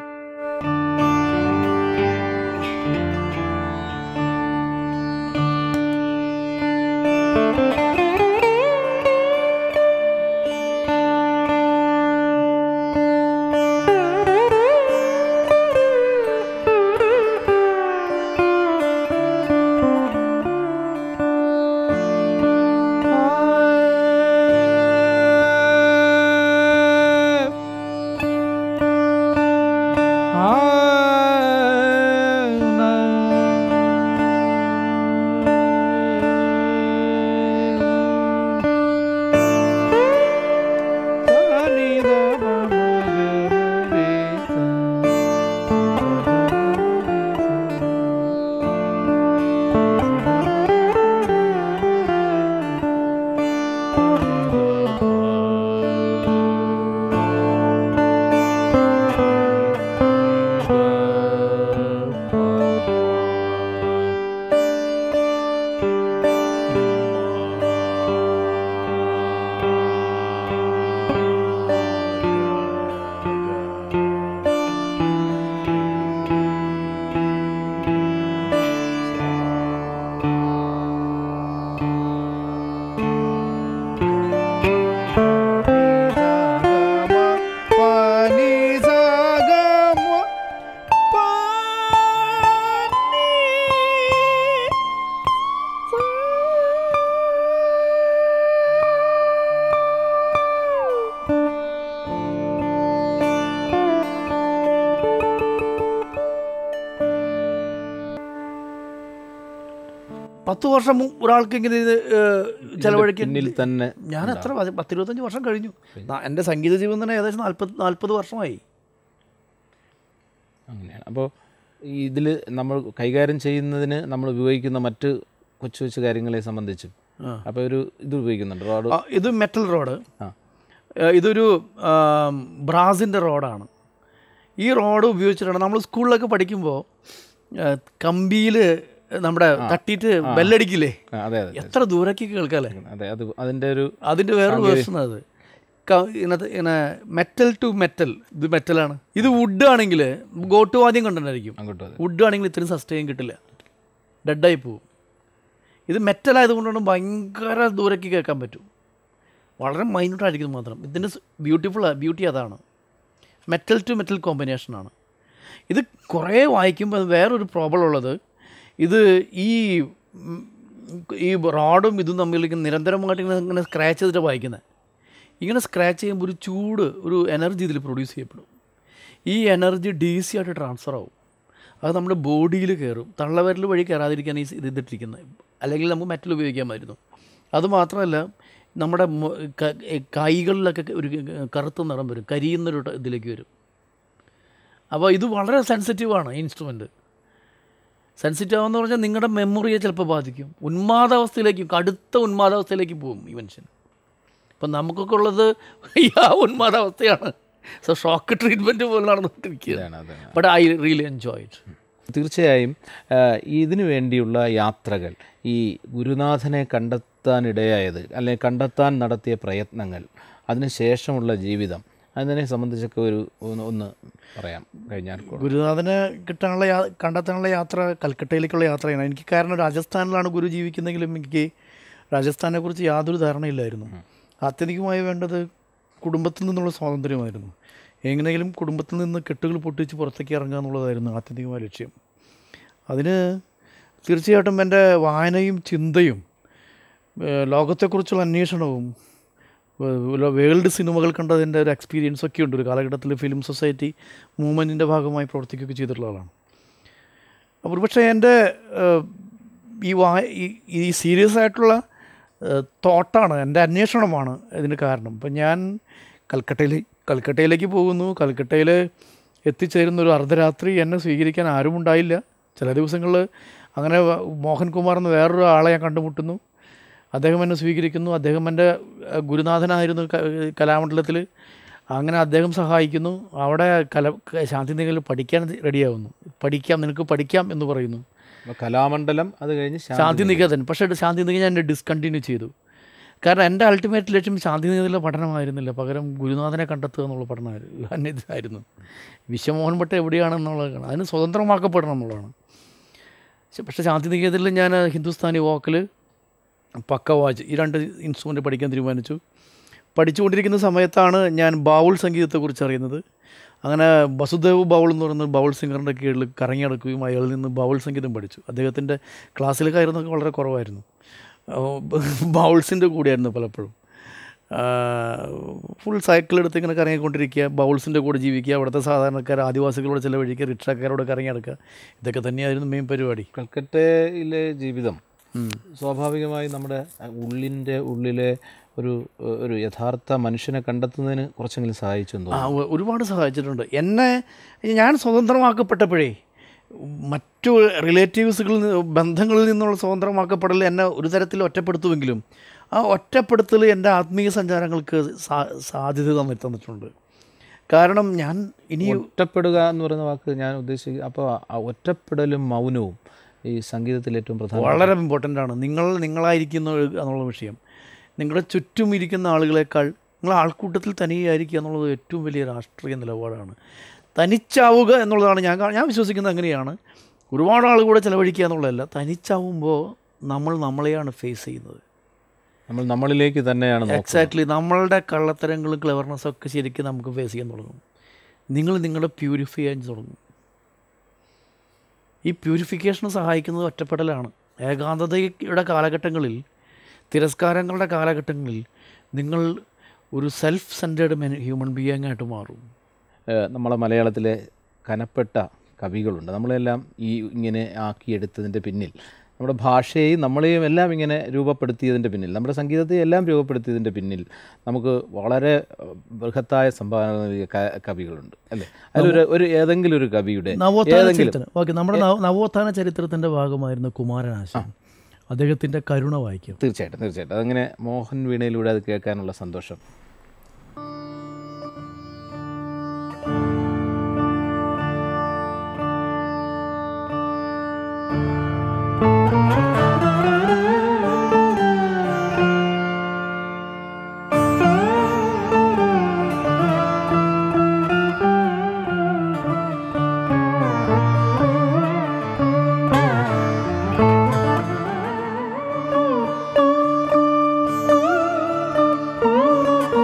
പത്ത് വർഷം മു- ഒരാൾക്ക് ഇങ്ങനെ ഇത് ചിലവഴിക്കാൻ പിന്നിൽ തന്നെ ഞാൻ എത്ര പതി- പത്തിരുപത്തഞ്ച് വർഷം കഴിഞ്ഞു ന- എൻ്റെ സംഗീത ജീവിതം തന്നെ ഏകദേശം നാൽപ്പത് നാൽപ്പത് വർഷമായി അങ്ങനെയാണ് അപ്പോൾ ഇതിൽ നമ്മൾ കൈകാര്യം ചെയ്യുന്നതിന് നമ്മൾ ഉപയോഗിക്കുന്ന മറ്റ് കൊച്ചു കൊച്ചു കാര്യങ്ങളെ സംബന്ധിച്ചും ആ. അപ്പോൾ ഒരു ഇത് ഉപയോഗിക്കുന്നുണ്ട് റോഡ് ആ, ഇത് മെറ്റൽ റോഡ് ആ ഏഹ് ഇതൊരു ആം, ബ്രാസിൻ്റെ റോഡാണ് ഈ റോഡ് ഉപയോഗിച്ചിട്ടാണ് നമ്മൾ സ്കൂളിലൊക്കെ പഠിക്കുമ്പോൾ കമ്പിയിൽ നമ്മുടെ തട്ടിയിട്ട് ബെല്ലടിക്കില്ലേ ആ, അതെ അതെ എത്ര ദൂരേക്ക് കേൾക്കാല്ലേ അതെ അത് അതിൻ്റെ ഒരു അതിൻ്റെ വേറൊരു വേർഷൻ അത് ക- ഇതിനകത്ത് ഇങ്ങനെ മെറ്റൽ ടു മെറ്റൽ ഇത് മെറ്റലാണ് ഇത് വുഡ് ആണെങ്കിൽ ഗോട്ടുവാദ്യം കണ്ടിട്ടായിരിക്കും അങ്ങോട്ടും അതെ വുഡ് ആണെങ്കിൽ ഇത്രയും സസ്റ്റെയിൻ കിട്ടില്ല ഡെഡായി പോവും ഇത് മെറ്റൽ ആയതുകൊണ്ടാണ് ഭയങ്കര ദൂരേക്ക് കേൾക്കാൻ പറ്റും വളരെ മൈന്യൂട്ടായിരിക്കും മാത്രം ഇതിൻ്റെ ബ്യൂട്ടിഫുൾ ബ്യൂട്ടി അതാണ് മെറ്റൽ ടു മെറ്റൽ കോമ്പിനേഷനാണ് ഇത് കുറേ വായിക്കുമ്പോൾ വേറൊരു പ്രോബ്ലം ഉള്ളത് ഇത് ഈ ഉം, ഈ റോഡും ഇതും തമ്മിൽ ഇങ്ങനെ നിരന്തരമായിട്ട് ഇങ്ങനെ ഇങ്ങനെ സ്ക്രാച്ച് ചെയ്തിട്ട് വായിക്കുന്നത് ഇങ്ങനെ സ്ക്രാച്ച് ചെയ്യുമ്പോൾ ഒരു ചൂട് ഒരു എനർജി ഇതിൽ പ്രൊഡ്യൂസ് ചെയ്യപ്പെടും ഈ എനർജി ഡി സി ആയിട്ട് ട്രാൻസ്ഫർ ആവും അത് നമ്മുടെ ബോഡിയിൽ കയറും തള്ളവിരൽ വഴി കയറാതിരിക്കാൻ ഈ ഇത് ഇതിട്ടിരിക്കുന്നത് അല്ലെങ്കിൽ നമുക്ക് മെറ്റൽ ഉപയോഗിക്കാമായിരുന്നു അത് മാത്രമല്ല നമ്മുടെ മു- ക- കൈകളിലൊക്കെ ഒരു കറുത്ത നിറം വരും കരിയുന്നൊരു ട- ഇതിലേക്ക് വരും അപ്പോൾ ഇത് വളരെ സെൻസിറ്റീവാണ് ഈ ഇൻസ്ട്രുമെൻറ്റ് സെൻസിറ്റീവ് ആവെന്ന് പറഞ്ഞാൽ നിങ്ങളുടെ മെമ്മറിയെ ചിലപ്പോൾ ബാധിക്കും ഉന്മാദാവസ്ഥയിലേക്ക് കടുത്ത ഉന്മാദാവസ്ഥയിലേക്ക് പോകും ഈ മനുഷ്യൻ അപ്പം നമുക്കൊക്കെ ഉള്ളത് ഈ ആ ഉന്മാദാവസ്ഥയാണ് സോ ഷോക്ക് ട്രീറ്റ്മെൻറ്റ് പോലെ നടന്നുകൊണ്ടിരിക്കുക അതാണ് അതാണ് but I really enjoy it തീർച്ചയായും ആ, ഇതിനു വേണ്ടിയുള്ള യാത്രകൾ ഈ ഗുരുനാഥനെ കണ്ടെത്താനിടയായത് അല്ലെങ്കിൽ കണ്ടെത്താൻ നടത്തിയ പ്രയത്നങ്ങൾ അതിനുശേഷമുള്ള ജീവിതം അതിനെ സംബന്ധിച്ചൊക്കെ ഒരു ഒന്ന് ഒന്ന് പറയാം കഴിഞ്ഞാൽ കൊള്ളാം. ഗുരുനാഥനെ കിട്ടാനുള്ള യാ കണ്ടെത്താനുള്ള യാത്ര കൽക്കട്ടയിലേക്കുള്ള യാത്രയാണ് എനിക്ക് കാരണം രാജസ്ഥാനിലാണ് ഗുരു ജീവിക്കുന്നെങ്കിലും എനിക്ക് രാജസ്ഥാനെ കുറിച്ച് യാതൊരു ധാരണയില്ലായിരുന്നു ആത്യന്തികമായി വേണ്ടത് കുടുംബത്തിൽ നിന്നുള്ള സ്വാതന്ത്ര്യമായിരുന്നു എങ്ങനെയെങ്കിലും കുടുംബത്തിൽ നിന്ന് കെട്ടുകൾ പൊട്ടിച്ച് പുറത്തേക്ക് ഇറങ്ങുക എന്നുള്ളതായിരുന്നു ആത്യന്തികമായ ലക്ഷ്യം അതിന് തീർച്ചയായിട്ടും എൻ്റെ വായനയും ചിന്തയും ഏഹ് ലോകത്തെക്കുറിച്ചുള്ള അന്വേഷണവും വേ- വേൾഡ് സിനിമകൾ കണ്ടതിൻ്റെ ഒരു എക്സ്പീരിയൻസ് ഒക്കെ ഉണ്ട് ഒരു കാലഘട്ടത്തിൽ ഫിലിം സൊസൈറ്റി മൂവ്മെൻറ്റിൻ്റെ ഭാഗമായി പ്രവർത്തിക്കുകയൊക്കെ ചെയ്തിട്ടുള്ള ആളാണ് അപ്പോൾ ഒരുപക്ഷെ എൻ്റെ ഏഹ്, ഈ വാ ഈ- ഈ സീരിയസ് ആയിട്ടുള്ള തോട്ടാണ് എൻ്റെ അന്വേഷണമാണ് ഇതിന് കാരണം ഇപ്പം ഞാൻ കൽക്കട്ടയിൽ കൽക്കട്ടയിലേക്ക് പോകുന്നു കൽക്കട്ടയിൽ എത്തിച്ചേരുന്ന ഒരു അർദ്ധരാത്രി എന്നെ സ്വീകരിക്കാൻ ആരും ഉണ്ടായില്ല ചില ദിവസങ്ങളിൽ അങ്ങനെ വ- മോഹൻകുമാർ എന്ന് വേറൊരു ആളെ ഞാൻ കണ്ടുമുട്ടുന്നു അദ്ദേഹം എന്നെ സ്വീകരിക്കുന്നു അദ്ദേഹം എൻ്റെ അഹ്, ഗുരുനാഥനായിരുന്നു ക- കലാമണ്ഡലത്തിൽ അങ്ങനെ അദ്ദേഹം സഹായിക്കുന്നു അവിടെ കല ക- ശാന്തിനികയിൽ പഠിക്കാൻ റെഡിയാവുന്നു പഠിക്കാം നിനക്ക് പഠിക്കാം എന്ന് പറയുന്നു അപ്പോൾ കലാമണ്ഡലം അത് കഴിഞ്ഞ് ശാന്തി ശാന്തി നികേതൻ പക്ഷേ ശാന്തി നികേതൻ ഞാൻ ഡിസ്കണ്ടിന്യൂ ചെയ്തു കാരണം എൻ്റെ അൾട്ടിമേറ്റ് ലക്ഷ്യം ശാന്തിനികേതനിലെ പഠനമായിരുന്നില്ല പകരം ഗുരുനാഥനെ കണ്ടെത്തുക എന്നുള്ള പഠനമായിരുന്നു അന്യതായിരുന്നു വിശ്വമോഹൻ ഭട്ട് എവിടെയാണെന്നുള്ളതാണ് അതിന് സ്വതന്ത്രമാക്കപ്പെടണം എന്നുള്ളതാണ് പക്ഷെ- പക്ഷേ ശാന്തിനികേതനിൽ ഞാൻ ഹിന്ദുസ്ഥാനി വോക്കൽ പക്ക വാച്ച് ഈ രണ്ട് ഇൻസ്ട്രുമെൻ്റ് പഠിക്കാൻ തീരുമാനിച്ചു പഠിച്ചുകൊണ്ടിരിക്കുന്ന സമയത്താണ് ഞാൻ ബാവുൾ സംഗീതത്തെക്കുറിച്ച് അറിയുന്നത് അങ്ങനെ വസുദേവ് ബൗൾ എന്ന് പറയുന്ന ബൗൾ സിംഗറിൻ്റെ കീഴിൽ കറങ്ങി നടക്കുകയും അയാളിൽ നിന്ന് ബൗൾ സംഗീതം പഠിച്ചു അദ്ദേഹത്തിൻ്റെ ക്ലാസ്സിൽ കയറുന്നതൊക്കെ വളരെ കുറവായിരുന്നു ബൗൾസിൻ്റെ കൂടെയായിരുന്നു പലപ്പോഴും ഫുൾ സൈക്കിൾ എടുത്ത് ഇങ്ങനെ കറങ്ങിക്കൊണ്ടിരിക്കുക ബൗൾസിൻ്റെ കൂടെ ജീവിക്കുക അവിടുത്തെ സാധാരണക്കാർ ആദിവാസികളോട് ചിലവഴിക്കുക റിക്ഷക്കാരോട് കറങ്ങി നടക്കുക ഇതൊക്കെ തന്നെയായിരുന്നു മെയിൻ പരിപാടി കൽക്കട്ടയിലെ ജീവിതം സ്വാഭാവികമായി നമ്മുടെ ഉള്ളിൻ്റെ ഉള്ളിലെ ഒരു ഒരു യഥാർത്ഥ മനുഷ്യനെ കണ്ടെത്തുന്നതിന് കുറച്ചെങ്കിലും സഹായിച്ചു എന്ന് ആ തോന്നുന്നു ഒ- ഒരുപാട് സഹായിച്ചിട്ടുണ്ട് എന്നെ ഞാൻ സ്വതന്ത്രമാക്കപ്പെട്ടപ്പോഴേ മറ്റു റിലേറ്റീവ്സുകളിൽ നിന്ന് ബന്ധങ്ങളിൽ നിന്നുള്ള സ്വതന്ത്രമാക്കപ്പെടൽ എന്നെ ഒരു തരത്തിൽ ഒറ്റപ്പെടുത്തുമെങ്കിലും ആ ഒറ്റപ്പെടുത്തൽ എൻ്റെ ആത്മീയ സഞ്ചാരങ്ങൾക്ക് സാ- സാധ്യത തന്നി തന്നിട്ടുണ്ട് കാരണം ഞാൻ ഇനി ഒറ്റപ്പെടുക എന്ന് പറയുന്ന വാക്ക് ഞാൻ ഉദ്ദേശിക്കുക അപ്പോൾ ആ ഒറ്റപ്പെടലും മൗനവും ഈ സംഗീതത്തിൽ ഏറ്റവും പ്രധാന വളരെ ഇമ്പോർട്ടൻ്റ് ആണ് നിങ്ങൾ നിങ്ങളായിരിക്കുന്ന എന്നുള്ള വിഷയം നിങ്ങളുടെ ചുറ്റും ഇരിക്കുന്ന ആളുകളെക്കാൾ നിങ്ങൾ ആൾക്കൂട്ടത്തിൽ തനിയായിരിക്കുക എന്നുള്ളത് ഏറ്റവും വലിയ രാഷ്ട്രീയ നിലപാടാണ് തനിച്ചാവുക എന്നുള്ളതാണ് ഞാൻ കാ- ഞാൻ വിശ്വസിക്കുന്നത് അങ്ങനെയാണ് ഒരുപാട് ആൾ കൂടെ ചിലവഴിക്കുക എന്നുള്ളതല്ല തനിച്ചാവുമ്പോൾ നമ്മൾ നമ്മളെയാണ് ഫേസ് ചെയ്യുന്നത് നമ്മൾ നമ്മളിലേക്ക് തന്നെയാണ് നോക്കുന്നത് എക്സാക്ട്ലി നമ്മളുടെ കള്ളത്തരങ്ങളും ക്ലെവർനെസ്സും ഒക്കെ ശരിക്കും നമുക്ക് ഫേസ് ചെയ്യാൻ തുടങ്ങും നിങ്ങൾ നിങ്ങളെ പ്യൂരിഫൈ ചെയ്യാൻ തുടങ്ങും ഈ പ്യൂരിഫിക്കേഷന് സഹായിക്കുന്നത് ഒറ്റപ്പെടലാണ് ഏകാന്തതയുടെ കാലഘട്ടങ്ങളിൽ തിരസ്കാരങ്ങളുടെ കാലഘട്ടങ്ങളിൽ നിങ്ങൾ ഒരു self centred men human being ആയിട്ട് മാറും ഏഹ് നമ്മളെ മലയാളത്തിലെ കനപ്പെട്ട കവികളുണ്ട് നമ്മളെല്ലാം ഈ ഇങ്ങനെ ആക്കിയെടുത്തതിൻ്റെ പിന്നിൽ നമ്മുടെ ഭാഷയെയും നമ്മളെയും എല്ലാം ഇങ്ങനെ രൂപപ്പെടുത്തിയതിൻ്റെ പിന്നിൽ നമ്മുടെ സംഗീതത്തെ എല്ലാം രൂപപ്പെടുത്തിയതിൻ്റെ പിന്നിൽ നമുക്ക് വളരെ ഏഹ്, ബൃഹത്തായ സംഭാവന നൽകിയ ക- കവികളുണ്ട് അല്ലേ അതിലൊരു ഒരു ഏതെങ്കിലും ഒരു കവിയുടെ നവോത്ഥാന ഏതെങ്കിലും ചരിത്രം ഓക്കെ നമ്മുടെ നവ- നവോത്ഥാന ചരിത്രത്തിൻ്റെ ഭാഗമായിരുന്ന കുമാരനാശൻ അദ്ദേഹത്തിൻ്റെ കരുണ വായിക്കും തീർച്ചയായിട്ടും തീർച്ചയായിട്ടും അതങ്ങനെ മോഹൻ വീണയിലൂടെ അത് കേൾക്കാനുള്ള സന്തോഷം ും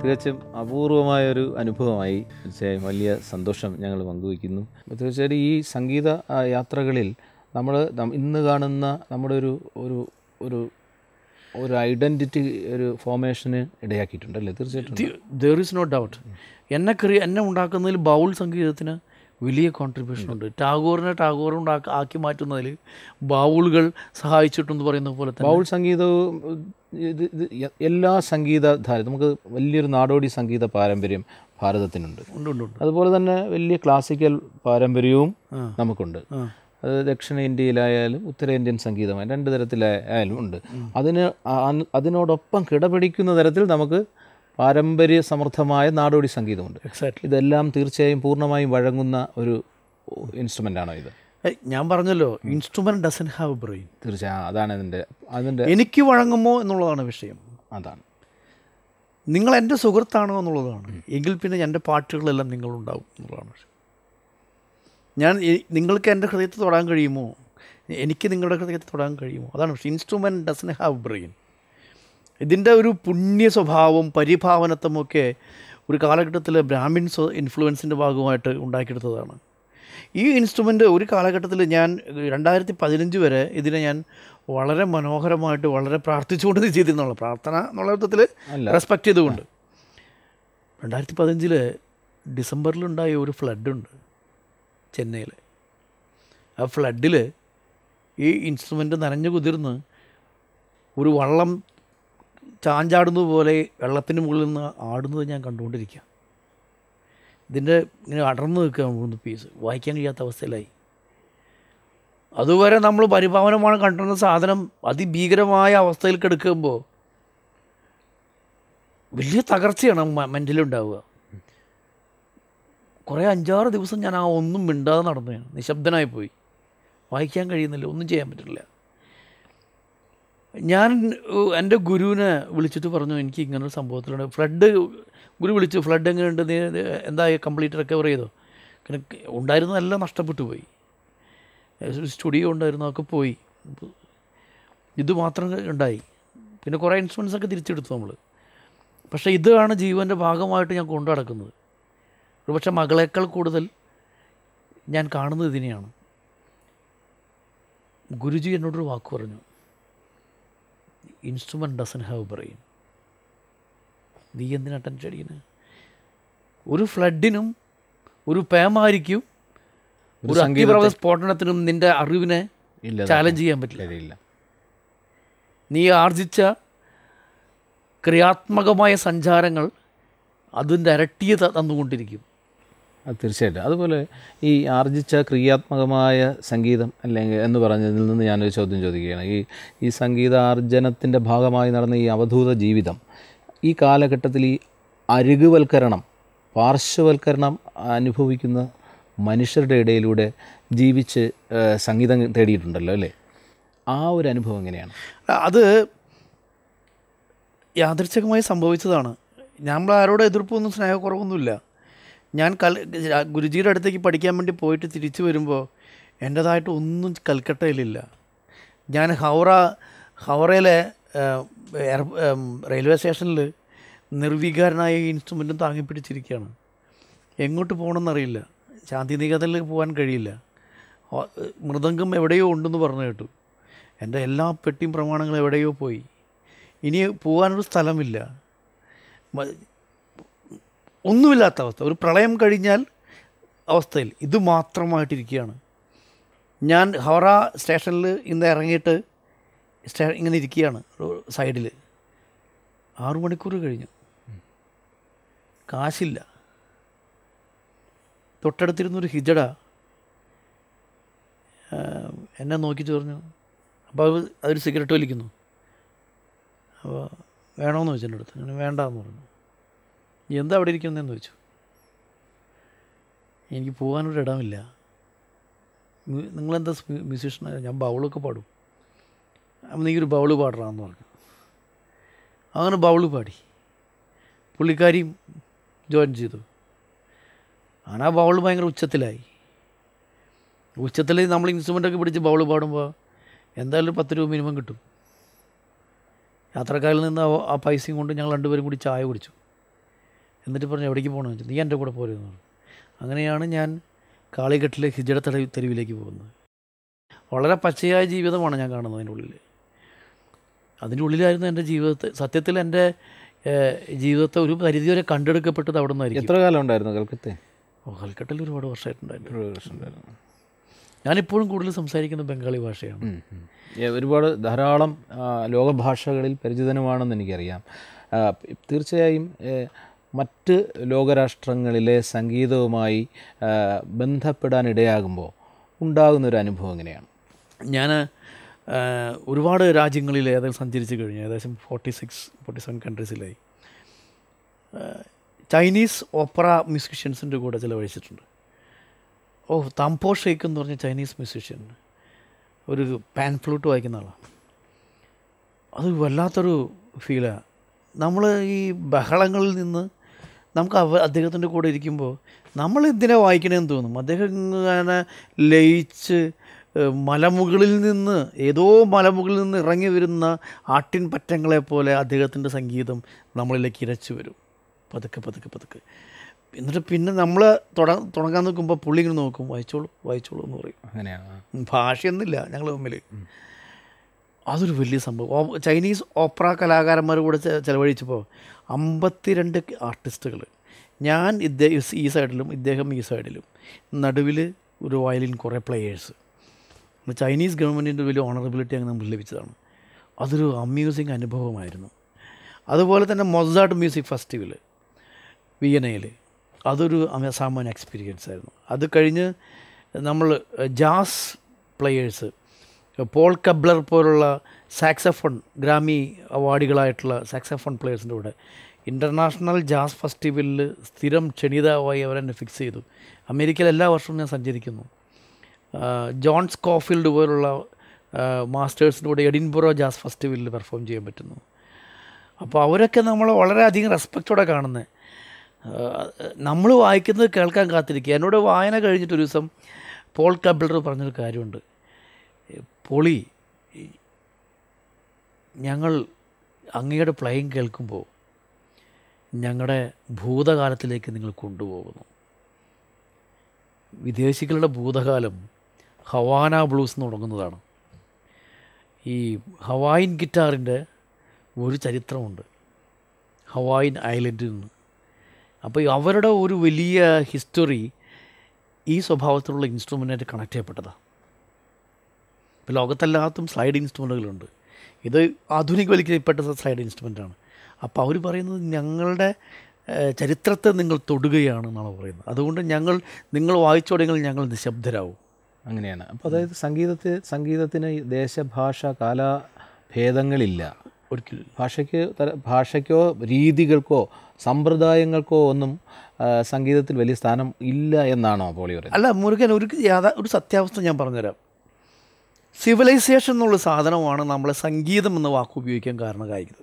തികച്ചും അപൂർവമായൊരു അനുഭവമായി തീർച്ചയായും വലിയ സന്തോഷം ഞങ്ങൾ പങ്കുവയ്ക്കുന്നു തീർച്ചയായിട്ടും ഈ സംഗീത ആ, യാത്രകളിൽ നമ്മൾ ഇന്ന് കാണുന്ന നമ്മുടെ ഒരു ഒരു ഒരു ഒരു ഐഡൻറ്റിറ്റി ഒരു ഫോർമേഷന് ഇടയാക്കിയിട്ടുണ്ടല്ലേ തീർച്ചയായിട്ടും ദർ ഇസ് നോ ഡൗട്ട് എന്നെ ക്രിയ എന്നെ ഉണ്ടാക്കുന്നതിൽ ബൗൾ സംഗീതത്തിന് വലിയ കോൺട്രിബ്യൂഷൻ ഉണ്ട് ടാഗോറിനെ ടാഗോർ ഉണ്ടാക്കി ആക്കി മാറ്റുന്നതിൽ ബൗളുകൾ സഹായിച്ചിട്ടെന്ന് പറയുന്ന പോലെ തന്നെ ബൗൾ സംഗീതവും ഇത് ഇത് എ- എല്ലാ സംഗീതധാര നമുക്ക് വലിയൊരു നാടോടി സംഗീത പാരമ്പര്യം ഭാരതത്തിനുണ്ട് ഉണ്ട് ഉണ്ട് ഉണ്ട് അതുപോലെ തന്നെ വലിയ ക്ലാസിക്കൽ പാരമ്പര്യവും ആ. നമുക്കുണ്ട് ആ. അത് ദക്ഷിണേന്ത്യയിലായാലും ഉത്തരേന്ത്യൻ സംഗീതമായി രണ്ട് തരത്തിലായാലും ഉണ്ട് അതിന് ആ- അതിനോടൊപ്പം കിടപിടിക്കുന്ന തരത്തിൽ നമുക്ക് പാരമ്പര്യ സമൃദ്ധമായ നാടോടി സംഗീതമുണ്ട് എക്സാക്ട്ലി ഇതെല്ലാം തീർച്ചയായും പൂർണ്ണമായും വഴങ്ങുന്ന ഒരു ഇൻസ്ട്രുമെൻ്റ് ആണോ ഇത് ഞാൻ പറഞ്ഞല്ലോ ഇൻസ്ട്രുമെന്റ് ഡസൻ ഹാവ് ബ്രെയിൻ തീർച്ചയായും അതാണ് അതിൻ്റെ അതിൻ്റെ എനിക്ക് വഴങ്ങുമോ എന്നുള്ളതാണ് വിഷയം അതാണ് നിങ്ങൾ എൻ്റെ സുഹൃത്താണോ എന്നുള്ളതാണ് എങ്കിൽ പിന്നെ എൻ്റെ പാട്ടുകളെല്ലാം നിങ്ങളുണ്ടാവും എന്നുള്ളതാണ് വിഷയം ഞാൻ എ- നിങ്ങൾക്ക് എൻ്റെ ഹൃദയത്തെ തൊടാൻ കഴിയുമോ എനിക്ക് നിങ്ങളുടെ ഹൃദയത്തെ തൊടാൻ കഴിയുമോ അതാണ് പക്ഷേ ഇൻസ്ട്രുമെൻറ്റ് ഡസൻ ഹാവ് ബ്രെയിൻ ഇതിൻ്റെ ഒരു പുണ്യ സ്വഭാവം പരിഭാവനത്വമൊക്കെ ഒരു കാലഘട്ടത്തിൽ ബ്രാഹ്മിൻസ് ഇൻഫ്ലുവൻസിൻ്റെ ഭാഗമായിട്ട് ഉണ്ടാക്കിയെടുത്തതാണ് ഈ ഇൻസ്ട്രുമെൻ്റ് ഒരു കാലഘട്ടത്തിൽ ഞാൻ രണ്ടായിരത്തി പതിനഞ്ച് വരെ ഇതിനെ ഞാൻ വളരെ മനോഹരമായിട്ട് വളരെ പ്രാർത്ഥിച്ചുകൊണ്ട് ഇത് ചെയ്തിരുന്നുള്ള പ്രാർത്ഥന എന്നുള്ള വിധത്തിൽ അല്ല. റെസ്പെക്റ്റ് ചെയ്തുകൊണ്ട് രണ്ടായിരത്തി പതിനഞ്ചിൽ ഡിസംബറിലുണ്ടായ ഒരു ഫ്ലഡുണ്ട് ചെന്നൈയിൽ ആ ഫ്ലഡിൽ ഈ ഇൻസ്ട്രുമെൻ്റ് നനഞ്ഞു കുതിർന്ന് ഒരു വള്ളം ചാഞ്ചാടുന്നത് പോലെ വെള്ളത്തിന് മുകളിൽ നിന്ന് ആടുന്നത് ഞാൻ കണ്ടുകൊണ്ടിരിക്കുക ഇതിൻ്റെ ഇങ്ങനെ അടർന്നു നിൽക്കുക മൂന്ന് പീസ് വായിക്കാൻ കഴിയാത്ത അവസ്ഥയിലായി അതുവരെ നമ്മൾ പരിഭാവനമാണ് കണ്ടിരുന്ന സാധനം അതിഭീകരമായ അവസ്ഥയിൽ കിടക്കുമ്പോൾ വലിയ തകർച്ചയാണ് മെൻ്റലുണ്ടാവുക കുറേ അഞ്ചാറ് ദിവസം ഞാൻ ആ ഒന്നും മിണ്ടാതെ നടന്നു ഞാൻ നിശബ്ദനായി പോയി വായിക്കാൻ കഴിയുന്നില്ല ഒന്നും ചെയ്യാൻ പറ്റില്ല ഞാൻ ഏഹ്, എൻ്റെ ഗുരുവിനെ വിളിച്ചിട്ട് പറഞ്ഞു എനിക്ക് ഇങ്ങനൊരു സംഭവത്തിലുണ്ട് ഫ്ലഡ് ഗുരു വിളിച്ചു ഫ്ലഡ് എങ്ങനെയുണ്ട് നീ ഇത് എന്തായി കംപ്ലീറ്റ് റിക്കവർ ചെയ്തോ പിന്നെ ഉണ്ടായിരുന്നതെല്ലാം നഷ്ടപ്പെട്ടു പോയി ഏഹ്, സ്റ്റുഡിയോ ഉണ്ടായിരുന്നു അതൊക്കെ പോയി ഇത് മാത്രം ഉണ്ടായി പിന്നെ കുറേ ഇൻസ്ട്രുമെൻസ് ഒക്കെ തിരിച്ചെടുത്തു നമ്മൾ പക്ഷേ ഇതാണ് ജീവൻ്റെ ഭാഗമായിട്ട് ഞാൻ കൊണ്ടു നടക്കുന്നത് ഒരു പക്ഷേ മകളേക്കാൾ കൂടുതൽ ഞാൻ കാണുന്നത് ഇതിനെയാണ് ഗുരുജി എന്നോടൊരു വാക്ക് പറഞ്ഞു ഇൻസ്ട്രുമെൻറ്റ് ഡസൻ ഹാവ് ബ്രെയിൻ നീ എന്തിനാ ടെൻഷൻ അടിക്കുന്നത് ഒരു ഫ്ലഡിനും ഒരു പേമാരിക്കും ഒരു അഗ്നിപർവ്വത സ്ഫോടനത്തിനും നിന്റെ അറിവിനെ ഇല്ല ചാലഞ്ച് ചെയ്യാൻ പറ്റില്ല ഇല്ല നീ ആർജിച്ച ക്രിയാത്മകമായ സഞ്ചാരങ്ങൾ അതിൻ്റെ ഇരട്ടിയെ ത- തന്നുകൊണ്ടിരിക്കും അത് തീർച്ചയായിട്ടും അതുപോലെ ഈ ആർജിച്ച ക്രിയാത്മകമായ സംഗീതം അല്ലെങ്കിൽ എന്ന് പറഞ്ഞതിൽ നിന്ന് ഞാനൊരു ചോദ്യം ചോദിക്കുകയാണ് ഈ ഈ സംഗീതാർജനത്തിൻ്റെ ഭാഗമായി നടന്ന ഈ അവധൂത ജീവിതം ഈ കാലഘട്ടത്തിൽ ഈ അരികുവൽക്കരണം പാർശ്വവൽക്കരണം അനുഭവിക്കുന്ന മനുഷ്യരുടെ ഇടയിലൂടെ ജീവിച്ച് ഏഹ്, സംഗീതം തേടിയിട്ടുണ്ടല്ലോ അല്ലേ ആ ഒരു അനുഭവം എങ്ങനെയാണ് അത് യാദൃച്ഛികമായി സംഭവിച്ചതാണ് നമ്മൾ ആരോടും എതിർപ്പൊന്നും സ്നേഹക്കുറവൊന്നുമില്ല ഞാൻ കൽ ഗുരുജിയുടെ അടുത്തേക്ക് പഠിക്കാൻ വേണ്ടി പോയിട്ട് തിരിച്ചു വരുമ്പോൾ എൻ്റേതായിട്ട് ഒന്നും കൽക്കട്ടയിലില്ല ഞാൻ ഹൗറ ഹൗറയിലെ ഏഹ്, എയർ- ഏം, റെയിൽവേ സ്റ്റേഷനിൽ നിർവികാരനായ ഈ ഇൻസ്ട്രുമെൻറ്റും താങ്ങി പിടിച്ചിരിക്കുകയാണ് എങ്ങോട്ട് പോകണമെന്നറിയില്ല ശാന്തിനികേതനിൽ പോകാൻ കഴിയില്ല ഓ- മൃദംഗം എവിടെയോ ഉണ്ടെന്ന് പറഞ്ഞു കേട്ടു എൻ്റെ എല്ലാ പെട്ടിയും പ്രമാണങ്ങളും എവിടെയോ പോയി ഇനി പോകാനൊരു സ്ഥലമില്ല മ- ഒന്നുമില്ലാത്ത അവസ്ഥ ഒരു പ്രളയം കഴിഞ്ഞാൽ അവസ്ഥയിൽ ഇത് മാത്രമായിട്ടിരിക്കുകയാണ് ഞാൻ ഹൗറ സ്റ്റേഷനിൽ ഇന്ന് ഇറങ്ങിയിട്ട് സ്റ്റേ ഇങ്ങനെ ഇരിക്കുകയാണ് ഒരു സൈഡിൽ ആറു മണിക്കൂർ കഴിഞ്ഞു കാശില്ല തൊട്ടടുത്തിരുന്നൊരു ഹിജട ആ, എന്നെ നോക്കി പറഞ്ഞു അപ്പോൾ അത് അതൊരു സിഗരറ്റ് വലിക്കുന്നു അപ്പോൾ വേണമെന്ന് ചോദിച്ചു എൻ്റെ അടുത്ത് ഞാൻ വേണ്ടാന്ന് പറഞ്ഞു "നീ എന്താ അവിടെ ഇരിക്കുന്നതെന്ന് ചോദിച്ചു എനിക്ക് പോകാനൊരു ഇടമില്ല മ്യൂ- നിങ്ങളെന്താ മ്യൂസീഷ്യനായ ഞാൻ ബൗളൊക്കെ പാടും അപ്പം നീ ഒരു ബൗള് പാടറാന്ന് പറഞ്ഞു അങ്ങനെ ബൗള് പാടി പുള്ളിക്കാരിയും ജോയിൻ ചെയ്തു അങ്ങനെ ആ ബൗൾ ഭയങ്കര ഉച്ചത്തിലായി ഉച്ചത്തിൽ നമ്മൾ ഇൻസ്ട്രുമെൻ്റൊക്കെ പിടിച്ച് ബൗൾ പാടുമ്പോൾ എന്തായാലും ഒരു പത്ത് രൂപ മിനിമം കിട്ടും യാത്രക്കാരിൽ നിന്ന് ആ- ആ പൈസയും കൊണ്ട് ഞങ്ങൾ രണ്ടുപേരും കൂടി ചായ കുടിച്ചു എന്നിട്ട് പറഞ്ഞു എവിടേക്ക് പോകണമെന്ന് ചോദിച്ചു നീ എൻ്റെ കൂടെ പോരുന്നു പറഞ്ഞു അങ്ങനെയാണ് ഞാൻ കാളിഘട്ടിലെ ഹിജട തെരുവ് തെരുവിലേക്ക് പോകുന്നത് വളരെ പച്ചയായ ജീവിതമാണ് ഞാൻ കാണുന്നത് അതിൻ്റെ ഉള്ളിൽ അതിൻ്റെ ഉള്ളിലായിരുന്നു എൻ്റെ ജീവിതത്തെ സത്യത്തിൽ എൻ്റെ ഏഹ്, ജീവിതത്തെ ഒരു പരിധിവരെ കണ്ടെടുക്കപ്പെട്ടത് അവിടെ നിന്നായിരിക്കും എത്ര കാലം ഉണ്ടായിരുന്നു കൽക്കത്തെ ഓ കൽക്കട്ടയിൽ ഒരുപാട് വർഷമായിട്ടുണ്ടായിരുന്നു ഒരു വർഷം ഉണ്ടായിരുന്നു ഞാനിപ്പോഴും കൂടുതൽ സംസാരിക്കുന്നത് ബംഗാളി ഭാഷയാണ് ഉം, ഉം. ഏ, ഒരുപാട് ധാരാളം ആ, ലോകഭാഷകളിൽ പരിചിതനുമാണെന്ന് എനിക്കറിയാം ആ, പ്- തീർച്ചയായും ഏ, മറ്റ് ലോകരാഷ്ട്രങ്ങളിലെ സംഗീതവുമായി ആ, ബന്ധപ്പെടാനിടയാകുമ്പോൾ ഉണ്ടാകുന്ന ഒരു അനുഭവം എങ്ങനെയാണ് ഞാൻ ഒരുപാട് രാജ്യങ്ങളിൽ ഏതായാലും സഞ്ചരിച്ച് കഴിഞ്ഞു ഏകദേശം ഫോർട്ടി സിക്സ് ഫോർട്ടി സെവൻ കൺട്രീസിലായി ചൈനീസ് ഓപ്പറ മ്യൂസിഷ്യൻസിൻ്റെ കൂടെ ചിലവഴിച്ചിട്ടുണ്ട് ഓ തംപോ ഷെയ്ക്ക് എന്ന് പറഞ്ഞ ചൈനീസ് മ്യൂസിഷ്യൻ ഒരു പാൻ ഫ്ലൂട്ട് വായിക്കുന്ന ആളാണ് അത് വല്ലാത്തൊരു ഫീലാണ് നമ്മൾ ഈ ബഹളങ്ങളിൽ നിന്ന് നമുക്ക് അവ അദ്ദേഹത്തിൻ്റെ കൂടെ ഇരിക്കുമ്പോൾ നമ്മൾ എന്തിനാ വായിക്കണമെന്ന് തോന്നും അദ്ദേഹം ഇങ്ങനെ ലയിച്ച് ഏഹ്, മലമുകളിൽ നിന്ന് ഏതോ മലമുകളിൽ നിന്ന് ഇറങ്ങി വരുന്ന ആട്ടിൻ പറ്റങ്ങളെ പോലെ അദ്ദേഹത്തിൻ്റെ സംഗീതം നമ്മളിലേക്ക് ഇരച്ചു വരും പതുക്കെ പതുക്കെ പതുക്കെ എന്നിട്ട് പിന്നെ നമ്മൾ തുട തുടങ്ങാൻ നോക്കുമ്പോൾ പുള്ളി ഇങ്ങനെ നോക്കും വായിച്ചോളൂ വായിച്ചോളൂ എന്ന് പറയും അങ്ങനെയാണ് ഭാഷയൊന്നുമില്ല ഞങ്ങൾ തമ്മിൽ അതൊരു വലിയ സംഭവം ഓ- ചൈനീസ് ഓപ്പറ കലാകാരന്മാർ കൂടെ ചെ- ചെലവഴിച്ചപ്പോൾ അമ്പത്തിരണ്ട് ആർട്ടിസ്റ്റുകൾ ഞാൻ ഇദ്ദേഹം ഈ സൈഡിലും ഇദ്ദേഹം ഈ സൈഡിലും നടുവിൽ ഒരു വയലിൻ കുറേ പ്ലെയേഴ്സ് ചൈനീസ് ഗവൺമെൻറ്റിൻ്റെ വലിയ ഓണറബിലിറ്റി അങ്ങ് നമുക്ക് ലഭിച്ചതാണ് അതൊരു അമ്യൂസിങ് അനുഭവമായിരുന്നു അതുപോലെ തന്നെ മൊസാർട്ട് മ്യൂസിക് ഫെസ്റ്റിവൽ വിയനയിൽ അതൊരു അസാമാന്യ എക്സ്പീരിയൻസ് ആയിരുന്നു അത് കഴിഞ്ഞ് നമ്മൾ ജാസ് പ്ലെയേഴ്സ് പോൾ കബ്ലർ പോലുള്ള സാക്സഫോൺ ഗ്രാമി അവാർഡുകളായിട്ടുള്ള സാക്സഫോൺ പ്ലെയേഴ്സിൻ്റെ കൂടെ ഇൻ്റർനാഷണൽ ജാസ് ഫെസ്റ്റിവലിൽ സ്ഥിരം ക്ഷണിതാവായി അവരെന്നെ ഫിക്സ് ചെയ്തു അമേരിക്കയിൽ എല്ലാ വർഷവും ഞാൻ സഞ്ചരിക്കുന്നു ആ, ജോൺ സ്കോഫീൽഡ് പോലുള്ള മാസ്റ്റേഴ്സിൻ്റെ കൂടെ എഡിൻബറോ ജാസ് ഫെസ്റ്റിവലിൽ പെർഫോം ചെയ്യാൻ പറ്റുന്നു അപ്പോൾ അവരൊക്കെ നമ്മൾ വളരെയധികം റെസ്പെക്റ്റോടെ കാണുന്നത് നമ്മൾ വായിക്കുന്നത് കേൾക്കാൻ കാത്തിരിക്കുക എന്നോട് വായന കഴിഞ്ഞിട്ട് ഒരു ദിവസം പോൾ കബിളർ പറഞ്ഞൊരു കാര്യമുണ്ട് പൊളി ഞങ്ങൾ അങ്ങയുടെ പ്ലെയിൻ കേൾക്കുമ്പോൾ ഞങ്ങളുടെ ഭൂതകാലത്തിലേക്ക് നിങ്ങൾ കൊണ്ടുപോകുന്നു വിദേശികളുടെ ഭൂതകാലം ഹവാന ബ്ലൂസ് എന്ന് തുടങ്ങുന്നതാണ് ഈ ഹവായിൻ ഗിറ്റാറിൻ്റെ ഒരു ചരിത്രമുണ്ട് ഹവായിൻ ഐലൻഡിൽ നിന്ന് അപ്പോൾ ഈ അവരുടെ ഒരു വലിയ ഹിസ്റ്ററി ഈ സ്വഭാവത്തിലുള്ള ഇൻസ്ട്രുമെൻറ്റായിട്ട് കണക്ട് ചെയ്യപ്പെട്ടതാണ് ഇപ്പോൾ ലോകത്തെല്ലാത്തും സ്ലൈഡ് ഇൻസ്ട്രുമെൻറ്റുകളുണ്ട് ഇത് ആധുനികവൽക്കരിക്കപ്പെട്ട സ്ലൈഡ് ഇൻസ്ട്രുമെൻ്റാണ് അപ്പോൾ അവർ പറയുന്നത് ഞങ്ങളുടെ ഏഹ്, ചരിത്രത്തെ നിങ്ങൾ തൊടുകയാണ് എന്നാണ് പറയുന്നത് അതുകൊണ്ട് ഞങ്ങൾ നിങ്ങൾ വായിച്ചോടെങ്കിൽ ഞങ്ങൾ നിശബ്ദരാവും അങ്ങനെയാണ് അപ്പോൾ അതായത് സംഗീതത്തെ സംഗീതത്തിന് ഈ ദേശഭാഷ കാലഭേദങ്ങളില്ല ഒരിക്കലും ഭാഷയ്ക്ക് തര- ഭാഷയ്ക്കോ രീതികൾക്കോ സമ്പ്രദായങ്ങൾക്കോ ഒന്നും ആ, സംഗീതത്തിൽ വലിയ സ്ഥാനം ഇല്ല എന്നാണോ പോളി പറയുന്നത് അല്ല മുരുകൻ ഒരു യാഥാ ഒരു സത്യാവസ്ഥ ഞാൻ പറഞ്ഞുതരാം സിവിലൈസേഷൻ എന്നുള്ള സാധനമാണ് നമ്മളെ സംഗീതം എന്ന വാക്ക് ഉപയോഗിക്കാൻ കാരണമായത്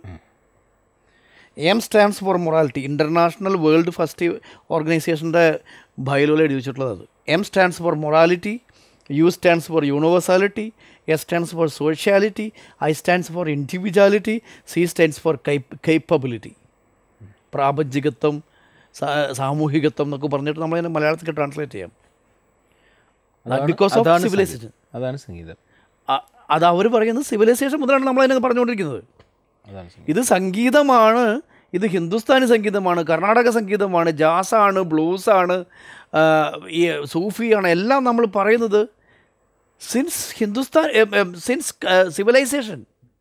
M stands for morality international world first ഓർഗനൈസേഷൻ്റെ ബയലോയിൽ എഴുതി വെച്ചിട്ടുള്ളത് അത് M stands for morality U stands for universality S stands for sociality I stands for individuality C stands for capability പ്രാപഞ്ചികത്വം സാ- സാമൂഹികത്വം എന്നൊക്കെ പറഞ്ഞിട്ട് നമ്മളതിനെ മലയാളത്തിൽ ട്രാൻസ്ലേറ്റ് ചെയ്യാം അതാണ്- ബിക്കോസ് ഓഫ് അതാണ് സിവിലൈസേഷൻ സംഗീതം. അതാണ് സംഗീതം അത് അവർ പറയുന്നത് സിവിലൈസേഷൻ മുതലാണ് നമ്മളതിനെ പറഞ്ഞുകൊണ്ടിരിക്കുന്നത് അതാണ് സംഗീതം ഇത് സംഗീതമാണ് ഇത് ഹിന്ദുസ്ഥാനി സംഗീതമാണ് കർണാടക സംഗീതമാണ് ജാസാണ് ബ്ലൂസാണ് ആ, ഈ സൂഫിയാണ് എല്ലാം നമ്മൾ പറയുന്നത് സിൻസ് ഹിന്ദുസ്ഥാൻ സിൻസ് സിവിലൈസേഷൻ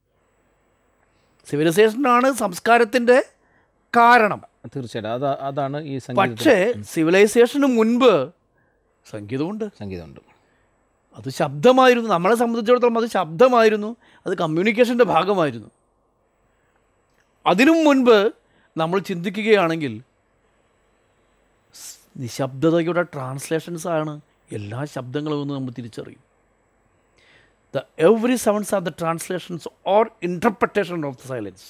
സിവിലൈസേഷനാണ് സംസ്കാരത്തിൻ്റെ കാരണം തീർച്ചയായിട്ടും അതാ അതാണ് ഈ സംഗീതം പക്ഷേ സിവിലൈസേഷന് മുൻപ് സംഗീതമുണ്ട് സംഗീതമുണ്ട് അത് ശബ്ദമായിരുന്നു നമ്മളെ സംബന്ധിച്ചിടത്തോളം അത് ശബ്ദമായിരുന്നു അത് കമ്മ്യൂണിക്കേഷൻ്റെ ഭാഗമായിരുന്നു അതിനും മുൻപ് നമ്മൾ ചിന്തിക്കുകയാണെങ്കിൽ സ് നിശബ്ദതയുടെ ട്രാൻസ്ലേഷൻസ് ആണ് എല്ലാ ശബ്ദങ്ങളും എന്ന് നമ്മൾ തിരിച്ചറിയും the every sounds are the translations or interpretation of the silence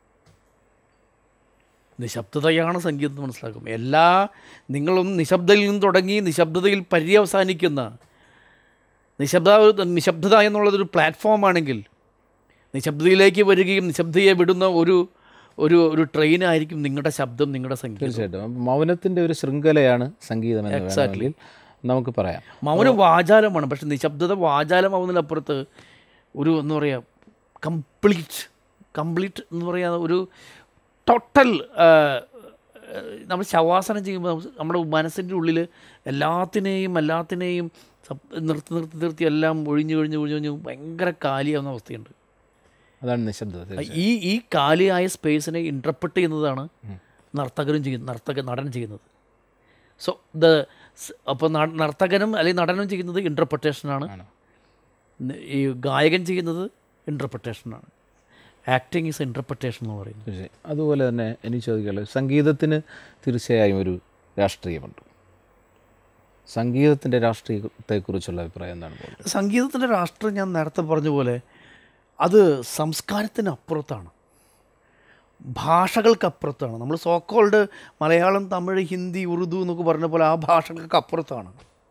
നിശബ്ദതയാണ് സംഗീതം മനസ്സിലാക്കും എല്ലാ നിങ്ങളും നിശബ്ദതയിൽ നിന്ന് തുടങ്ങി നിശബ്ദതയിൽ പര്യവസാനിക്കുന്ന നിശബ്ദ നിശബ്ദത എന്നുള്ളതൊരു പ്ലാറ്റ്ഫോമാണെങ്കിൽ നിശബ്ദതയിലേക്ക് വരികയും നിശബ്ദതയെ വിടുന്ന ഒരു ഒരു ഒരു ട്രെയിനായിരിക്കും നിങ്ങളുടെ ശബ്ദം നിങ്ങളുടെ സംഗീതം തീർച്ചയായിട്ടും അപ്പം മൗനത്തിൻ്റെ ഒരു ശൃംഖലയാണ് സംഗീതം എന്ന് വേണമെങ്കിൽ നമുക്ക് പറയാം മൗനം വാചാലമാണ് പക്ഷെ നിശബ്ദത വാചാലമാവുന്നതിനപ്പുറത്ത് ഒരു എന്താ പറയുക കംപ്ലീറ്റ് കംപ്ലീറ്റ് എന്ന് പറയുക ഒരു ടോട്ടൽ നമ്മൾ ശവാസനം ചെയ്യുമ്പോൾ നമുക്ക് നമ്മുടെ മനസ്സിൻ്റെ ഉള്ളിൽ എല്ലാത്തിനെയും എല്ലാത്തിനെയും സപ്- നിർത്തി നിർത്തി നിർത്തി എല്ലാം ഒഴിഞ്ഞ് ഒഴിഞ്ഞ് ഒഴിഞ്ഞ് ഒഴിഞ്ഞ് ഭയങ്കര കാലിയാവുന്ന അവസ്ഥയുണ്ട് അതാണ് നിശബ്ദത തീർച്ചയായും. ഈ ഈ കാലിയായ സ്പേസിനെ ഇൻ്റർപ്രറ്റ് ചെയ്യുന്നതാണ് നർത്തകരും ചെയ്യുന്നത് നർത്തക നടൻ ചെയ്യുന്നത് സോ ദ അപ്പോൾ നർത്തകനും അല്ലെങ്കിൽ നടനും ചെയ്യുന്നത് ഇൻ്റർപ്രട്ടേഷനാണ് ആണ്. ഈ ഗായകൻ ചെയ്യുന്നത് ഇൻ്റർപ്രട്ടേഷനാണ് ആക്ടിങ് ഈസ് ഇൻ്റർപ്രട്ടേഷൻ എന്ന് പറയുന്നത് തീർച്ചയായും അതുപോലെ തന്നെ എനിക്ക് ചോദിക്കാനുള്ളത് സംഗീതത്തിന് തീർച്ചയായും ഒരു രാഷ്ട്രീയമുണ്ട് സംഗീതത്തിൻ്റെ രാഷ്ട്രീയത്തെക്കുറിച്ചുള്ള അഭിപ്രായം എന്താണ് പോകുന്നത് സംഗീതത്തിൻ്റെ രാഷ്ട്രം ഞാൻ നേരത്തെ പറഞ്ഞ പോലെ അത് സംസ്കാരത്തിന് അപ്പുറത്താണ് ഭാഷകൾക്കപ്പുറത്താണ് നമ്മൾ സോക്കോൾഡ് മലയാളം തമിഴ് ഹിന്ദി ഉറുദു എന്നൊക്കെ പറഞ്ഞ പോലെ ആ ഭാഷകൾക്ക് അപ്പുറത്താണ്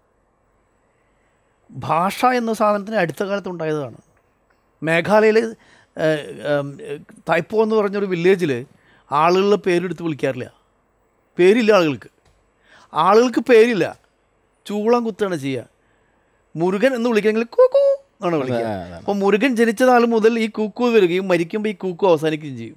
ഭാഷ എന്ന സാധനത്തിന് അടുത്ത കാലത്ത് ഉണ്ടായതാണ് മേഘാലയയിൽ തൈപ്പോ എന്ന് പറഞ്ഞൊരു വില്ലേജിൽ ആളുകളുടെ പേരെടുത്ത് വിളിക്കാറില്ല പേരില്ല ആളുകൾക്ക് ആളുകൾക്ക് പേരില്ല ചൂളം കുത്താണ് ചെയ്യുക മുരുകൻ എന്ന് വിളിക്കണമെങ്കിൽ കൂക്കു എന്നാണ് വിളിക്കുക ആ, അതാണ്. അപ്പോൾ മുരുകൻ ജനിച്ച നാൾ മുതൽ ഈ കൂക്കു വരികയും മരിക്കുമ്പോൾ ഈ കൂക്കു അവസാനിക്കുകയും ചെയ്യും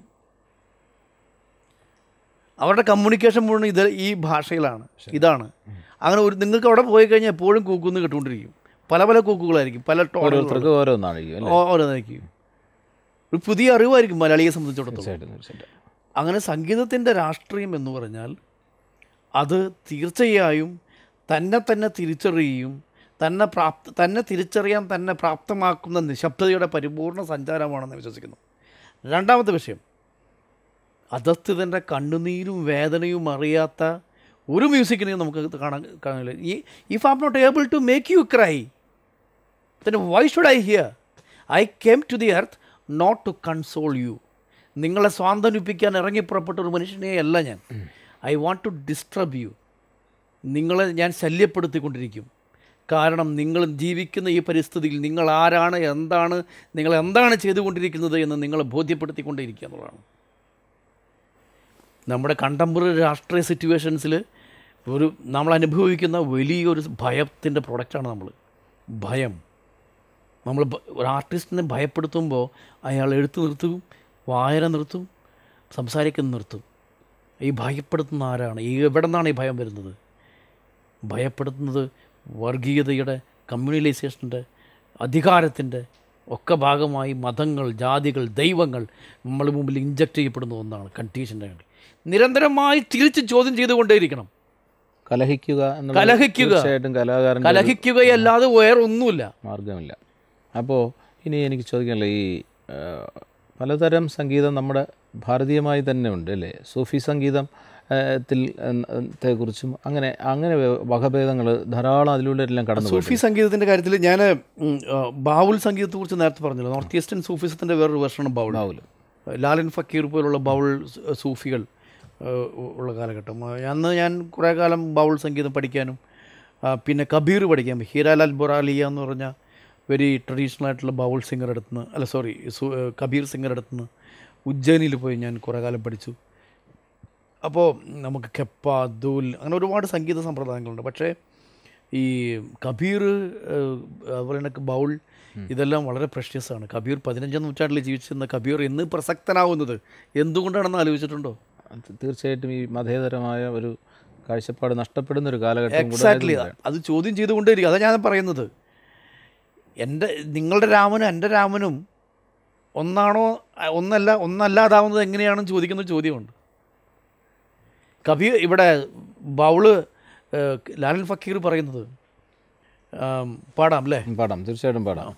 അവരുടെ കമ്മ്യൂണിക്കേഷൻ മുഴുവൻ ഇത് ഈ ഭാഷയിലാണ് ഇതാണ് അങ്ങനെ ഒരു നിങ്ങൾക്ക് അവിടെ പോയി കഴിഞ്ഞാൽ എപ്പോഴും കൂക്കുന്ന് കേട്ടുകൊണ്ടിരിക്കും പല പല കൂക്കുകളായിരിക്കും പല ടോണുകളും ഓരോരുത്തർക്ക് ഓരോന്നായിരിക്കും അല്ലേ ഓരോന്നായിരിക്കും ഒരു പുതിയ അറിവായിരിക്കും മലയാളിയെ സംബന്ധിച്ചിടത്തോളം തീർച്ചയായിട്ടും തീർച്ചയായിട്ടും അങ്ങനെ സംഗീതത്തിൻ്റെ രാഷ്ട്രീയം എന്ന് പറഞ്ഞാൽ അത് തീർച്ചയായും തന്നെ തന്നെ തിരിച്ചറിയുകയും തന്നെ പ്രാപ്ത തന്നെ തിരിച്ചറിയാൻ തന്നെ പ്രാപ്തമാക്കുന്ന നിശബ്ദതയുടെ പരിപൂർണ സഞ്ചാരമാണെന്ന് വിശ്വസിക്കുന്നു രണ്ടാമത്തെ വിഷയം അധസ്ഥിതൻ്റെ കണ്ണുനീരും വേദനയും അറിയാത്ത ഒരു മ്യൂസിക്കിനെയും നമുക്ക് കാണാൻ കാണില്ല ഈ if I'm not able to make you cry then why should I hear? I came to the earth not to console you. നിങ്ങളെ സ്വാന്തനിപ്പിക്കാൻ ഇറങ്ങി പുറപ്പെട്ട ഒരു മനുഷ്യനെ അല്ല ഞാൻ I want to disturb you നിങ്ങളെ ഞാൻ ശല്യപ്പെടുത്തിക്കൊണ്ടിരിക്കും കാരണം നിങ്ങൾ ജീവിക്കുന്ന ഈ പരിസ്ഥിതിയിൽ നിങ്ങൾ ആരാണ് എന്താണ് നിങ്ങൾ എന്താണ് ചെയ്തുകൊണ്ടിരിക്കുന്നത് എന്ന് നിങ്ങളെ ബോധ്യപ്പെടുത്തിക്കൊണ്ടേയിരിക്കുക എന്നുള്ളതാണ് നമ്മുടെ കണ്ടംപററി രാഷ്ട്രീയ സിറ്റുവേഷൻസിൽ ഒരു നമ്മൾ അനുഭവിക്കുന്ന വലിയൊരു ഭയത്തിൻ്റെ പ്രൊഡക്റ്റാണ് നമ്മൾ ഭയം നമ്മൾ ഭ- ഒരു ആർട്ടിസ്റ്റിനെ ഭയപ്പെടുത്തുമ്പോൾ അയാൾ എഴുത്ത് നിർത്തും വായന നിർത്തും സംസാരിക്കുന്ന നിർത്തും ഈ ഭയപ്പെടുത്തുന്ന ആരാണ് ഈ എവിടെ നിന്നാണ് ഈ ഭയം വരുന്നത് ഭയപ്പെടുത്തുന്നത് വർഗീയതയുടെ കമ്മ്യൂണലൈസേഷൻ്റെ അധികാരത്തിൻ്റെ ഒക്കെ ഭാഗമായി മതങ്ങൾ ജാതികൾ ദൈവങ്ങൾ നമ്മൾ മുമ്പിൽ ഇഞ്ചക്ട് ചെയ്യപ്പെടുന്ന ഒന്നാണ് കണ്ടീഷൻ്റെ വേണ്ടി നിരന്തരമായി തിരിച്ച് ചോദ്യം ചെയ്തുകൊണ്ടേയിരിക്കണം കലഹിക്കുക എന്നുള്ള കലഹിക്കുക. തീർച്ചയായിട്ടും കലാകാരൻ്റെ ഒരു കലഹിക്കുകയല്ലാതെ വേറെ ഒന്നുമില്ല മാർഗമില്ല അപ്പോൾ ഇനി എനിക്ക് ചോദിക്കാനുള്ള ഈ ആ, പലതരം സംഗീതം നമ്മുടെ ഭാരതീയമായി തന്നെ ഉണ്ട് അല്ലേ സൂഫി സംഗീതം ആ, ത്തിൽ ത്തെക്കുറിച്ചും അങ്ങനെ അങ്ങനെ വ്യ- വകഭേദങ്ങൾ ധാരാളം അതിലൂടെ എല്ലാം കടന്നു സൂഫി സംഗീതത്തിൻ്റെ കാര്യത്തിൽ ഞാൻ ബാവുൽ സംഗീതത്തെക്കുറിച്ച് നേരത്തെ പറഞ്ഞല്ലോ നോർത്ത് ഈസ്റ്റേൺ സൂഫിസത്തിൻ്റെ വേറൊരു വെർഷനാണ് ബാവുൽ ബാവുൽ. ലാലൻ ഫക്കീർ പോലുള്ള ബൗൾ സ- സൂഫികൾ ആ, ഉള്ള കാലഘട്ടം ആ, അന്ന് ഞാൻ കുറേ കാലം ബൗൾ സംഗീതം പഠിക്കാനും ആ, പിന്നെ കബീർ പഠിക്കാൻ ഹീരാലാൽ ബൊറാലിയ എന്ന് പറഞ്ഞ വെരി ട്രഡീഷണൽ ആയിട്ടുള്ള ബൗൾ സിംഗർ അടുത്തുനിന്ന് അല്ല സോറി കബീർ സിംഗർ അടുത്തുനിന്ന് ഉജ്ജയിനിൽ പോയി ഞാൻ കുറേ കാലം പഠിച്ചു അപ്പോൾ നമുക്ക് കെപ്പ ദൂൽ അങ്ങനെ ഒരുപാട് സംഗീത സമ്പ്രദായങ്ങളുണ്ട് പക്ഷേ ഈ കബീർ ഏഹ്, അതുപോലെ തന്നെ ബൗൾ ഇതെല്ലാം വളരെ പ്രഷ്യസ് ആണ് കബീർ പതിനഞ്ചാം നൂറ്റാണ്ടിൽ ജീവിച്ചിരുന്ന കബീർ ഇന്ന് പ്രസക്തനാവുന്നത് എന്തുകൊണ്ടാണെന്ന് ആലോചിച്ചിട്ടുണ്ടോ അത് തീർച്ചയായിട്ടും ഈ മതേതരമായ ഒരു കാഴ്ചപ്പാട് നഷ്ടപ്പെടുന്ന ഒരു കാലഘട്ടം കൂടെ എക്സാക്ട്ലി ആയതുകൊണ്ടാണ്. അത് ചോദ്യം ചെയ്തുകൊണ്ടേയിരിക്കും അതാണ് ഞാൻ പറയുന്നത് എൻ്റെ നിങ്ങളുടെ രാമനും എൻ്റെ രാമനും ഒന്നാണോ അഹ് ഒന്നല്ല ഒന്നല്ലാതാവുന്നത് എങ്ങനെയാണെന്ന് ചോദിക്കുന്ന ഒരു ചോദ്യമുണ്ട് കബീർ ഇവിടെ ബൗള് ഏഹ്, ലാലൻ ഫക്കീർ പറയുന്നത് ആം, പാടാം അല്ലേ ഉം, പാടാം തീർച്ചയായിട്ടും പാടാം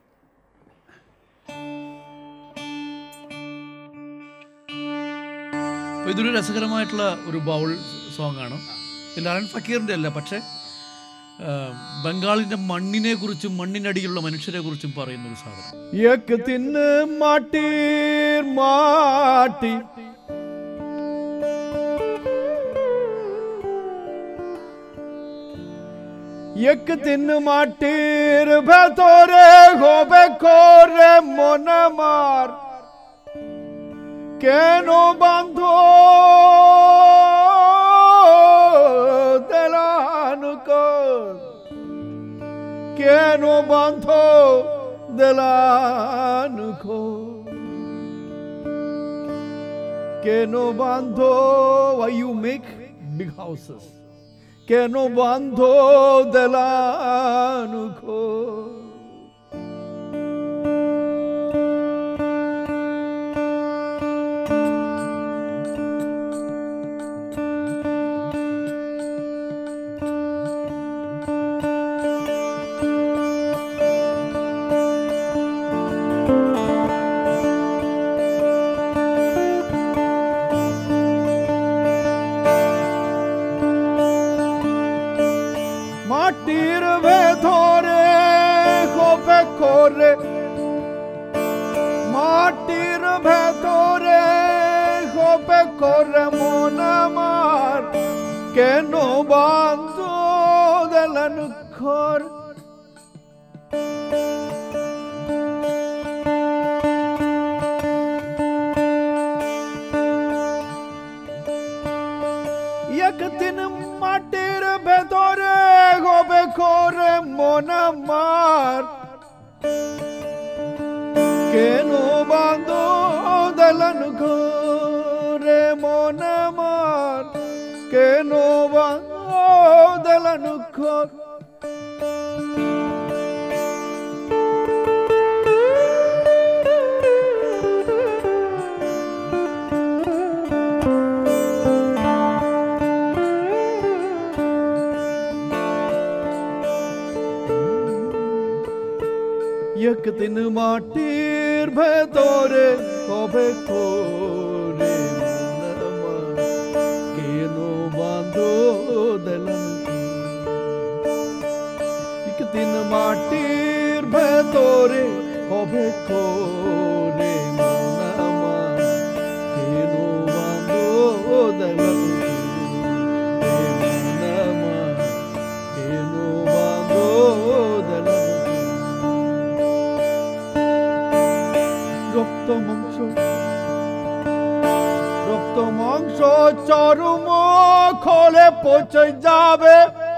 അപ്പോൾ ഇതൊരു രസകരമായിട്ടുള്ള ഒരു ബൗൾ സോങ് ആണ് ഇത് ലാലൻ ഫക്കീറിൻ്റെ അല്ല പക്ഷേ ആ, ബംഗാളിൻ്റെ മണ്ണിനെ കുറിച്ചും മണ്ണിനടിയിലുള്ള മനുഷ്യരെ കുറിച്ചും പറയുന്ന ഒരു സാധനം एक दिन माटीर माटी एक दिन মাটির ভেতরে হবে করে মন আমার কেন বান্ধ দেলানু কর কেন বান্ধ দেলানু কর কেন বান্ধ why you make big houses কেন বান্ধ দেলানু কর মাটির ভেতরে খোপে করে মাটির ভেতরে খোপে করে মন আমার কেন বান্ধ দেলেন ঘর একদিন মাটির ভেতরে হবে করে মন আমার কেন বান্ধ দেলন ঘরে মন আমার কেন বান্ধ দেলন ঘর একদিন মাটির ভেতরে কবে করে মন আমার কেন বান্ধ দেলান একদিন মাটির ভেতরে কবে করে মন আমার কেন বান্ধ দেলান মন আমার কেন বান্ধ দেলান রক্ত মাংস রক্ত মাংস চরম খোলে পচে যাবে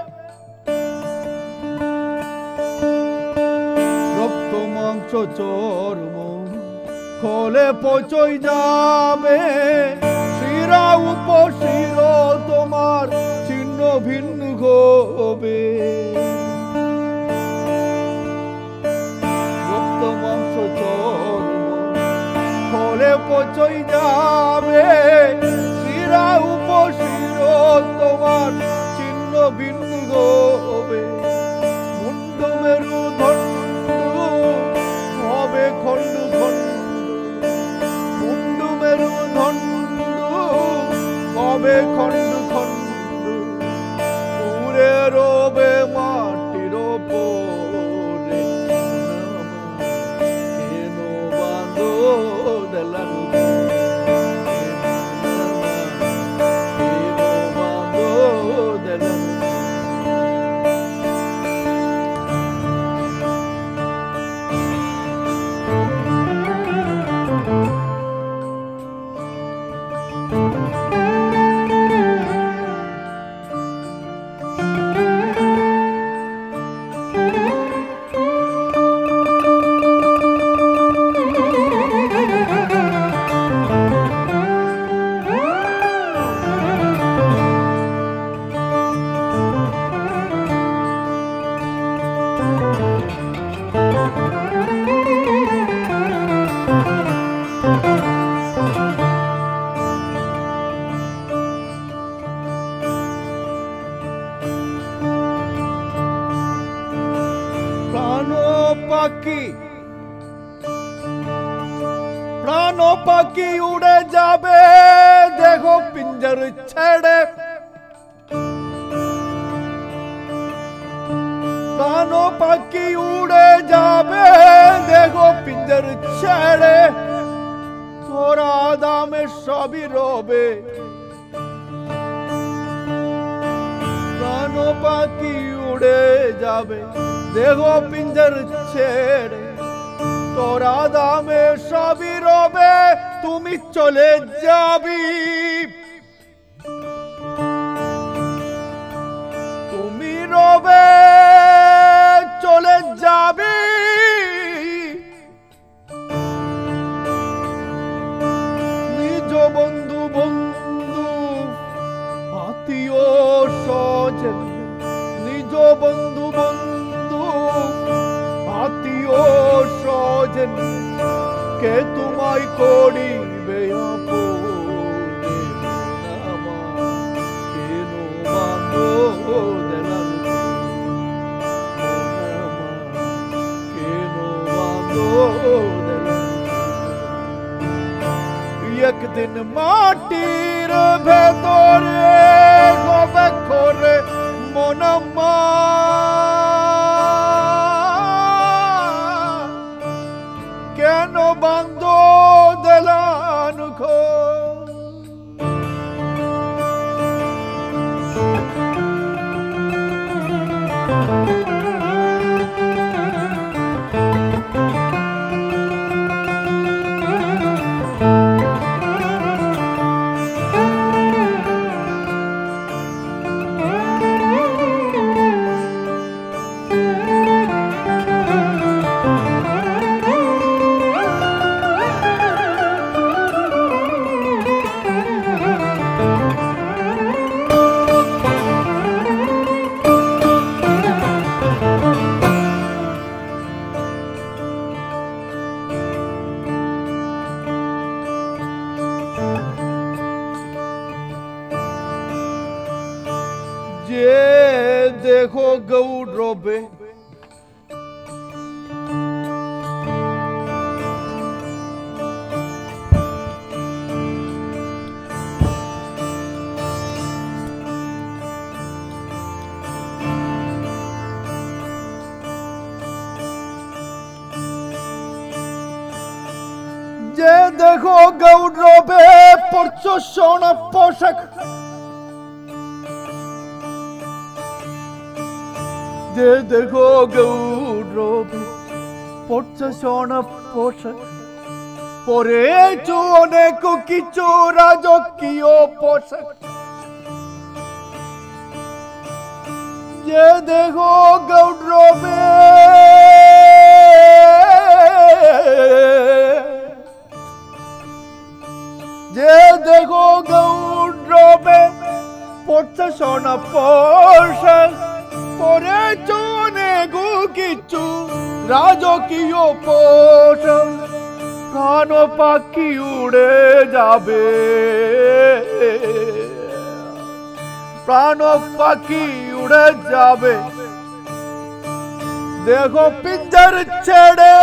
রক্ত মাংস চরম খোলে পচই যাবে শিরা উপশির তোমার ছিন্ন ভিন্ন হবে রক্ত মাংস চর্ম ফলে পচই যাবে শিরা উপশির তোমার চিহ্ন ভিন্ন হবে মুন্ড মেরু ধন্ড হবে খণ্ড খণ্ড মুন্ড মেরু ধন্ড হবে খণ্ড খণ্ড পুরে রবে মাটির ওপরে কেন বাঁধ দেলান কেন বাঁধ দেলান প্রাণ পাখি প্রাণ পাখি উড়ে যাবে দেখো পিঞ্জর ছেড়ে প্রাণ পাখি উড়ে যাবে দেখো পিঞ্জর ছেড়ে তোরা দামে সবই রবে প্রাণ পাখি উড়ে যাবে দেহ পিঞ্জর ছেড়ে তোরা দামে সবই রবে তুমি চলে যাবি তুমি রবে চলে যাবি নিজ বন্ধু বন্ধু আত্মীয় স্বজন নিজ বন্ধু বন্ধু আত্মীয় স্বজন কে তোমায় করিবে আপনে আমার কেন বাঁধো দেলাল কেন বাঁধো দেলাল একদিন মাটির ভেতরে হবে করে মনমা কেন বান্ধ দেলান খো যে দেহ গৌরবে যে দেহ গৌরবে পড়ছ সোনা পোশাক যে দেখো গৌরবে পড়ছে সোনা পোশাক পরেছো অনেক কিছু রাজকীয় পোশাক যে দেখো গৌরবে যে দেখো গৌরবে পড়ছে সোনা পোশাক পরেছ অনেক কিছু রাজকীয় পোষণ প্রাণ পাখি উড়ে যাবে প্রাণ পাখি উড়ে যাবে দেখো পিঞ্জর ছেড়ে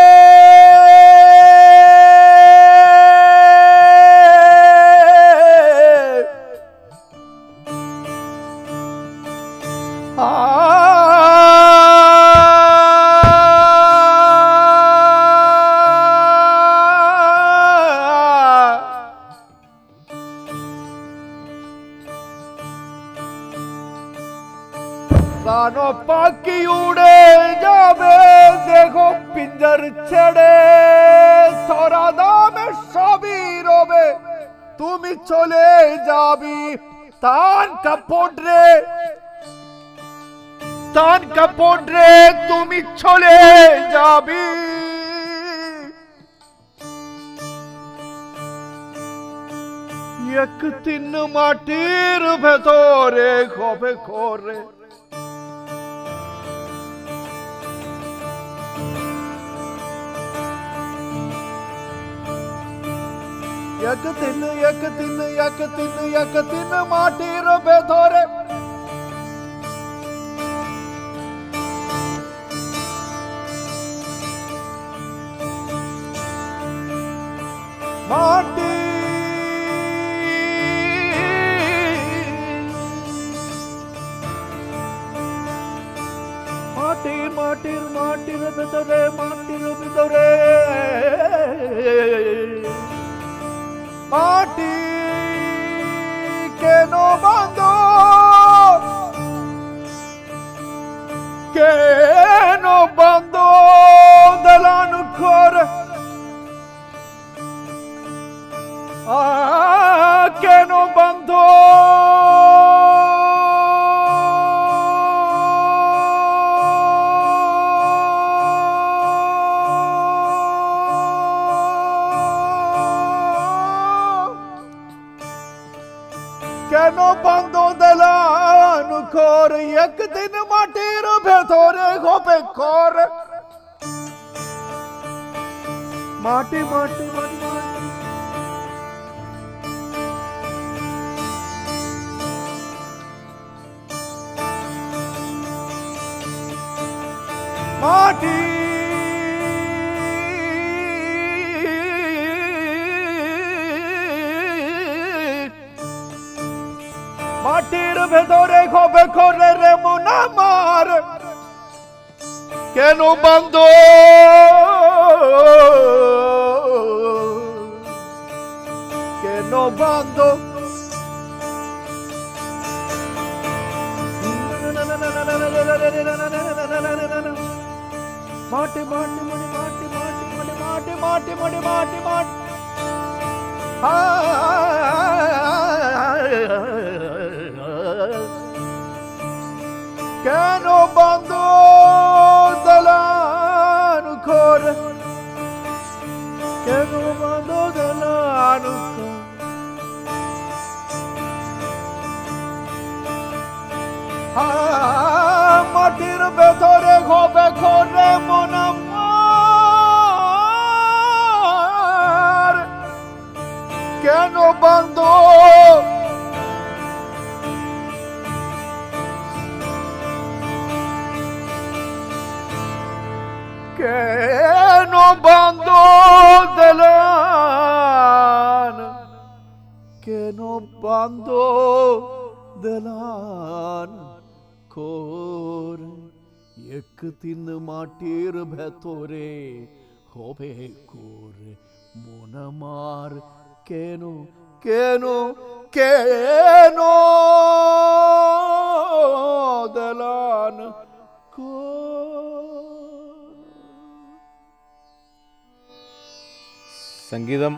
প্রাণ পাখি উড়ে যাবে দেখো পিঞ্জর ছেড়ে তোরা দামে সবই রবে তুমি চলে যাবি তান কাপড় রে তান কাপড় রে তুমি চলে যাবি একদিন মাটির ভেতরে হবে করে একদিন একদিন একদিন একদিন মাটির ভেতরে মাটি মাটির মাটির মাটির ভেতরে মাটির ভিতরে মাটি কেন বন্ধ কেন বন্ধ দলান ঘর खोर एक दिन माटीर भेतोरे खोपे खोर माटी माटी माटी माटी माटी মাটির ভেতরে খবে খরে রে মোনা মার কেন বন্ধ কেন বন্ধ মাটি মাটি মাটি মাটি মাটি মাটি মাটি মাটি মাটি মাটি কেন বন্ধ দলান খোর কেন বন্ধ দলান মাটির ভেতরে ঘবে খোরে মনাম কেন বন্ধ কেন বন্ধ দিলান কেন বন্ধ দিলান খোর একদিন মাটির ভেতরে হবে করে মন আমার কেন কেন কেন দিলান খোর സംഗീതം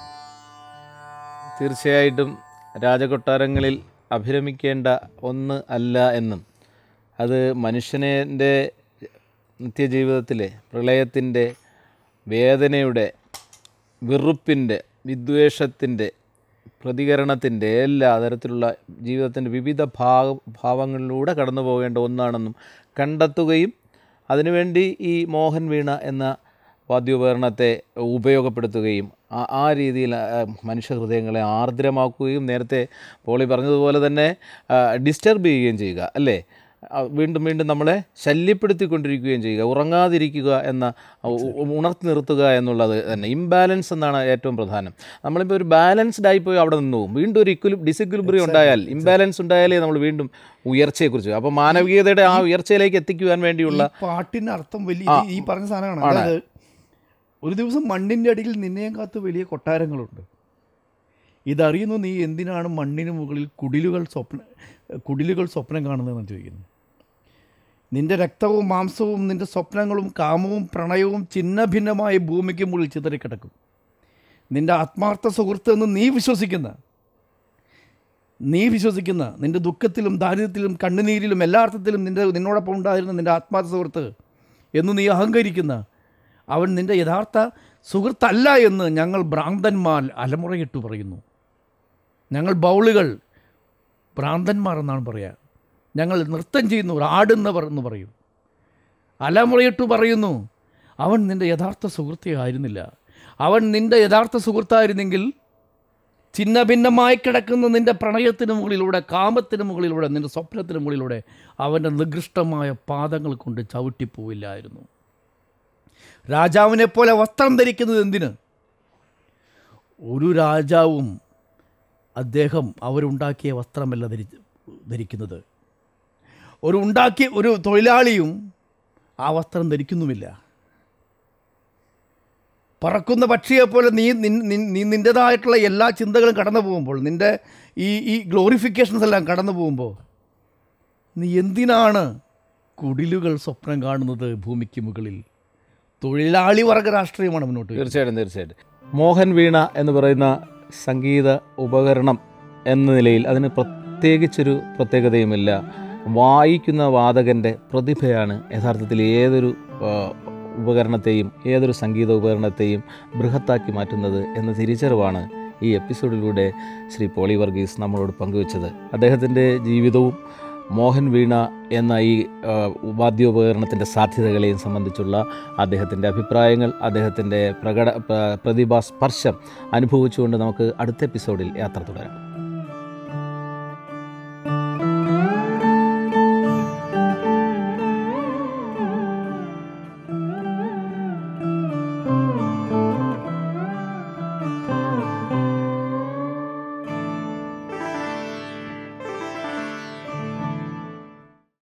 തീർച്ചയായിട്ടും രാജകൊട്ടാരങ്ങളിൽ അഭിരമിക്കേണ്ട ഒന്ന് അല്ല എന്നും അത് മനുഷ്യൻ്റെ നിത്യജീവിതത്തിലെ പ്രളയത്തിൻ്റെ വേദനയുടെ വെറുപ്പിൻ്റെ വിദ്വേഷത്തിൻ്റെ പ്രതികരണത്തിൻ്റെ എല്ലാ തരത്തിലുള്ള ജീവിതത്തിൻ്റെ വിവിധ ഭാവ ഭാവങ്ങളിലൂടെ കടന്നു പോകേണ്ട ഒന്നാണെന്നും കണ്ടെത്തുകയും അതിനുവേണ്ടി ഈ മോഹൻ വീണ എന്ന വാദ്യോപകരണത്തെ ഉപയോഗപ്പെടുത്തുകയും ആ- ആ രീതിയിൽ ആ, മനുഷ്യഹൃദയങ്ങളെ ആർദ്രമാക്കുകയും നേരത്തെ പോളി പറഞ്ഞതുപോലെ തന്നെ ഡിസ്റ്റർബ് ചെയ്യുകയും ചെയ്യുക അല്ലേ ആ, വീണ്ടും വീണ്ടും നമ്മളെ ശല്യപ്പെടുത്തിക്കൊണ്ടിരിക്കുകയും ചെയ്യുക ഉറങ്ങാതിരിക്കുക എന്ന ഉ- ഉ- ഉണർത്തി നിർത്തുക എന്നുള്ളത് തന്നെ ഇംബാലൻസ് എന്നാണ് ഏറ്റവും പ്രധാനം നമ്മളിപ്പോൾ ഒരു ബാലൻസ്ഡ് ആയിപ്പോയി അവിടെ നിന്ന് പോകും വീണ്ടും ഒരു ഇക്വലി ഡിസിക്വിലിബ്രി ഉണ്ടായാൽ ഇംബാലൻസ് ഉണ്ടായാലേ നമ്മൾ വീണ്ടും ഉയർച്ചയെക്കുറിച്ച് അപ്പോൾ മാനവികതയുടെ ആ ഉയർച്ചയിലേക്ക് എത്തിക്കുവാൻ വേണ്ടിയുള്ള ഈ പാട്ടിന് അർത്ഥം വലിയ ഈ- ഈ പറഞ്ഞ സാധനമാണ് അതായത് ഒരു ദിവസം മണ്ണിൻ്റെ അടിയിൽ നിന്നെയും കാത്ത് വലിയ കൊട്ടാരങ്ങളുണ്ട് ഇതറിയുന്നു നീ എന്തിനാണ് മണ്ണിന് മുകളിൽ കുടിലുകൾ സ്വപ്ന കുടിലുകൾ സ്വപ്നം കാണുന്നതെന്ന് ചോദിക്കുന്നു നിന്റെ രക്തവും മാംസവും നിന്റെ സ്വപ്നങ്ങളും കാമവും പ്രണയവും ചിന്ന ഭിന്നമായ ഭൂമിക്ക് മുകളിൽ ചിതറിക്കിടക്കും നിന്റെ ആത്മാർത്ഥ സുഹൃത്ത് എന്ന് നീ വിശ്വസിക്കുന്ന നീ വിശ്വസിക്കുന്ന നിന്റെ ദുഃഖത്തിലും ദാരിദ്ര്യത്തിലും കണ്ണുനീരിലും എല്ലാ അർത്ഥത്തിലും നിന്റെ നിന്നോടൊപ്പം ഉണ്ടായിരുന്ന നിന്റെ ആത്മാർത്ഥ സുഹൃത്ത് എന്ന് നീ അഹങ്കരിക്കുന്ന അവൻ നിന്റെ യഥാർത്ഥ സുഹൃത്തല്ല എന്ന് ഞങ്ങൾ ഭ്രാന്തന്മാർ അലമുറയിട്ട് പറയുന്നു ഞങ്ങൾ ബൗളുകൾ ഭ്രാന്തന്മാർ എന്നാണ് പറയുക ഞങ്ങൾ നൃത്തം ചെയ്യുന്നവർ ആടുന്നവർ എന്ന് പറയും അലമുറയിട്ട് പറയുന്നു അവൻ നിന്റെ യഥാർത്ഥ സുഹൃത്തേ ആയിരുന്നില്ല അവൻ നിന്റെ യഥാർത്ഥ സുഹൃത്തായിരുന്നെങ്കിൽ ചിന്ന ഭിന്നമായി കിടക്കുന്ന നിന്റെ പ്രണയത്തിന് മുകളിലൂടെ കാമത്തിന് മുകളിലൂടെ നിന്റെ സ്വപ്നത്തിന് മുകളിലൂടെ അവൻ്റെ നികൃഷ്ടമായ പാദങ്ങൾ കൊണ്ട് ചവിട്ടിപ്പോവില്ലായിരുന്നു രാജാവിനെ പോലെ വസ്ത്രം ധരിക്കുന്നത് എന്തിന് ഒരു രാജാവും അദ്ദേഹം അവരുണ്ടാക്കിയ വസ്ത്രമല്ല ധരി ധരിക്കുന്നത് ഒരു ഉണ്ടാക്കിയ ഒരു തൊഴിലാളിയും ആ വസ്ത്രം ധരിക്കുന്നുമില്ല പറക്കുന്ന പക്ഷിയെപ്പോലെ നീ നിൻ- നിൻ- നീ നിൻ്റേതായിട്ടുള്ള എല്ലാ ചിന്തകളും കടന്നു പോകുമ്പോൾ നിൻ്റെ ഈ ഈ ഗ്ലോറിഫിക്കേഷൻസ് എല്ലാം കടന്നു പോകുമ്പോൾ നീ എന്തിനാണ് കുടിലുകൾ സ്വപ്നം കാണുന്നത് ഭൂമിക്ക് മുകളിൽ തൊഴിലാളി വർഗ രാഷ്ട്രീയമാണ് മുന്നോട്ട് വരുന്നത്. തീർച്ചയായിട്ടും തീർച്ചയായിട്ടും മോഹൻ വീണ എന്ന് പറയുന്ന സംഗീത ഉപകരണം എന്ന നിലയിൽ അതിന് പ്രത്യേകിച്ചൊരു പ്രത്യേകതയുമില്ല വായിക്കുന്ന വാദകൻ്റെ പ്രതിഭയാണ് യഥാർത്ഥത്തിൽ ഏതൊരു ആ, ഉപകരണത്തെയും ഏതൊരു സംഗീത ഉപകരണത്തെയും ബൃഹത്താക്കി മാറ്റുന്നത് എന്ന തിരിച്ചറിവാണ് ഈ എപ്പിസോഡിലൂടെ ശ്രീ പോളി വർഗീസ് നമ്മളോട് പങ്കുവച്ചത് അദ്ദേഹത്തിൻ്റെ ജീവിതവും മോഹൻ വീണ എന്ന ഈ ആ, വാദ്യോപകരണത്തിൻ്റെ സാധ്യതകളെയും സംബന്ധിച്ചുള്ള അദ്ദേഹത്തിൻ്റെ അഭിപ്രായങ്ങൾ അദ്ദേഹത്തിൻ്റെ പ്രകട പ്ര- പ്രതിഭാസ്പർശം അനുഭവിച്ചുകൊണ്ട് നമുക്ക് അടുത്ത എപ്പിസോഡിൽ യാത്ര തുടരാം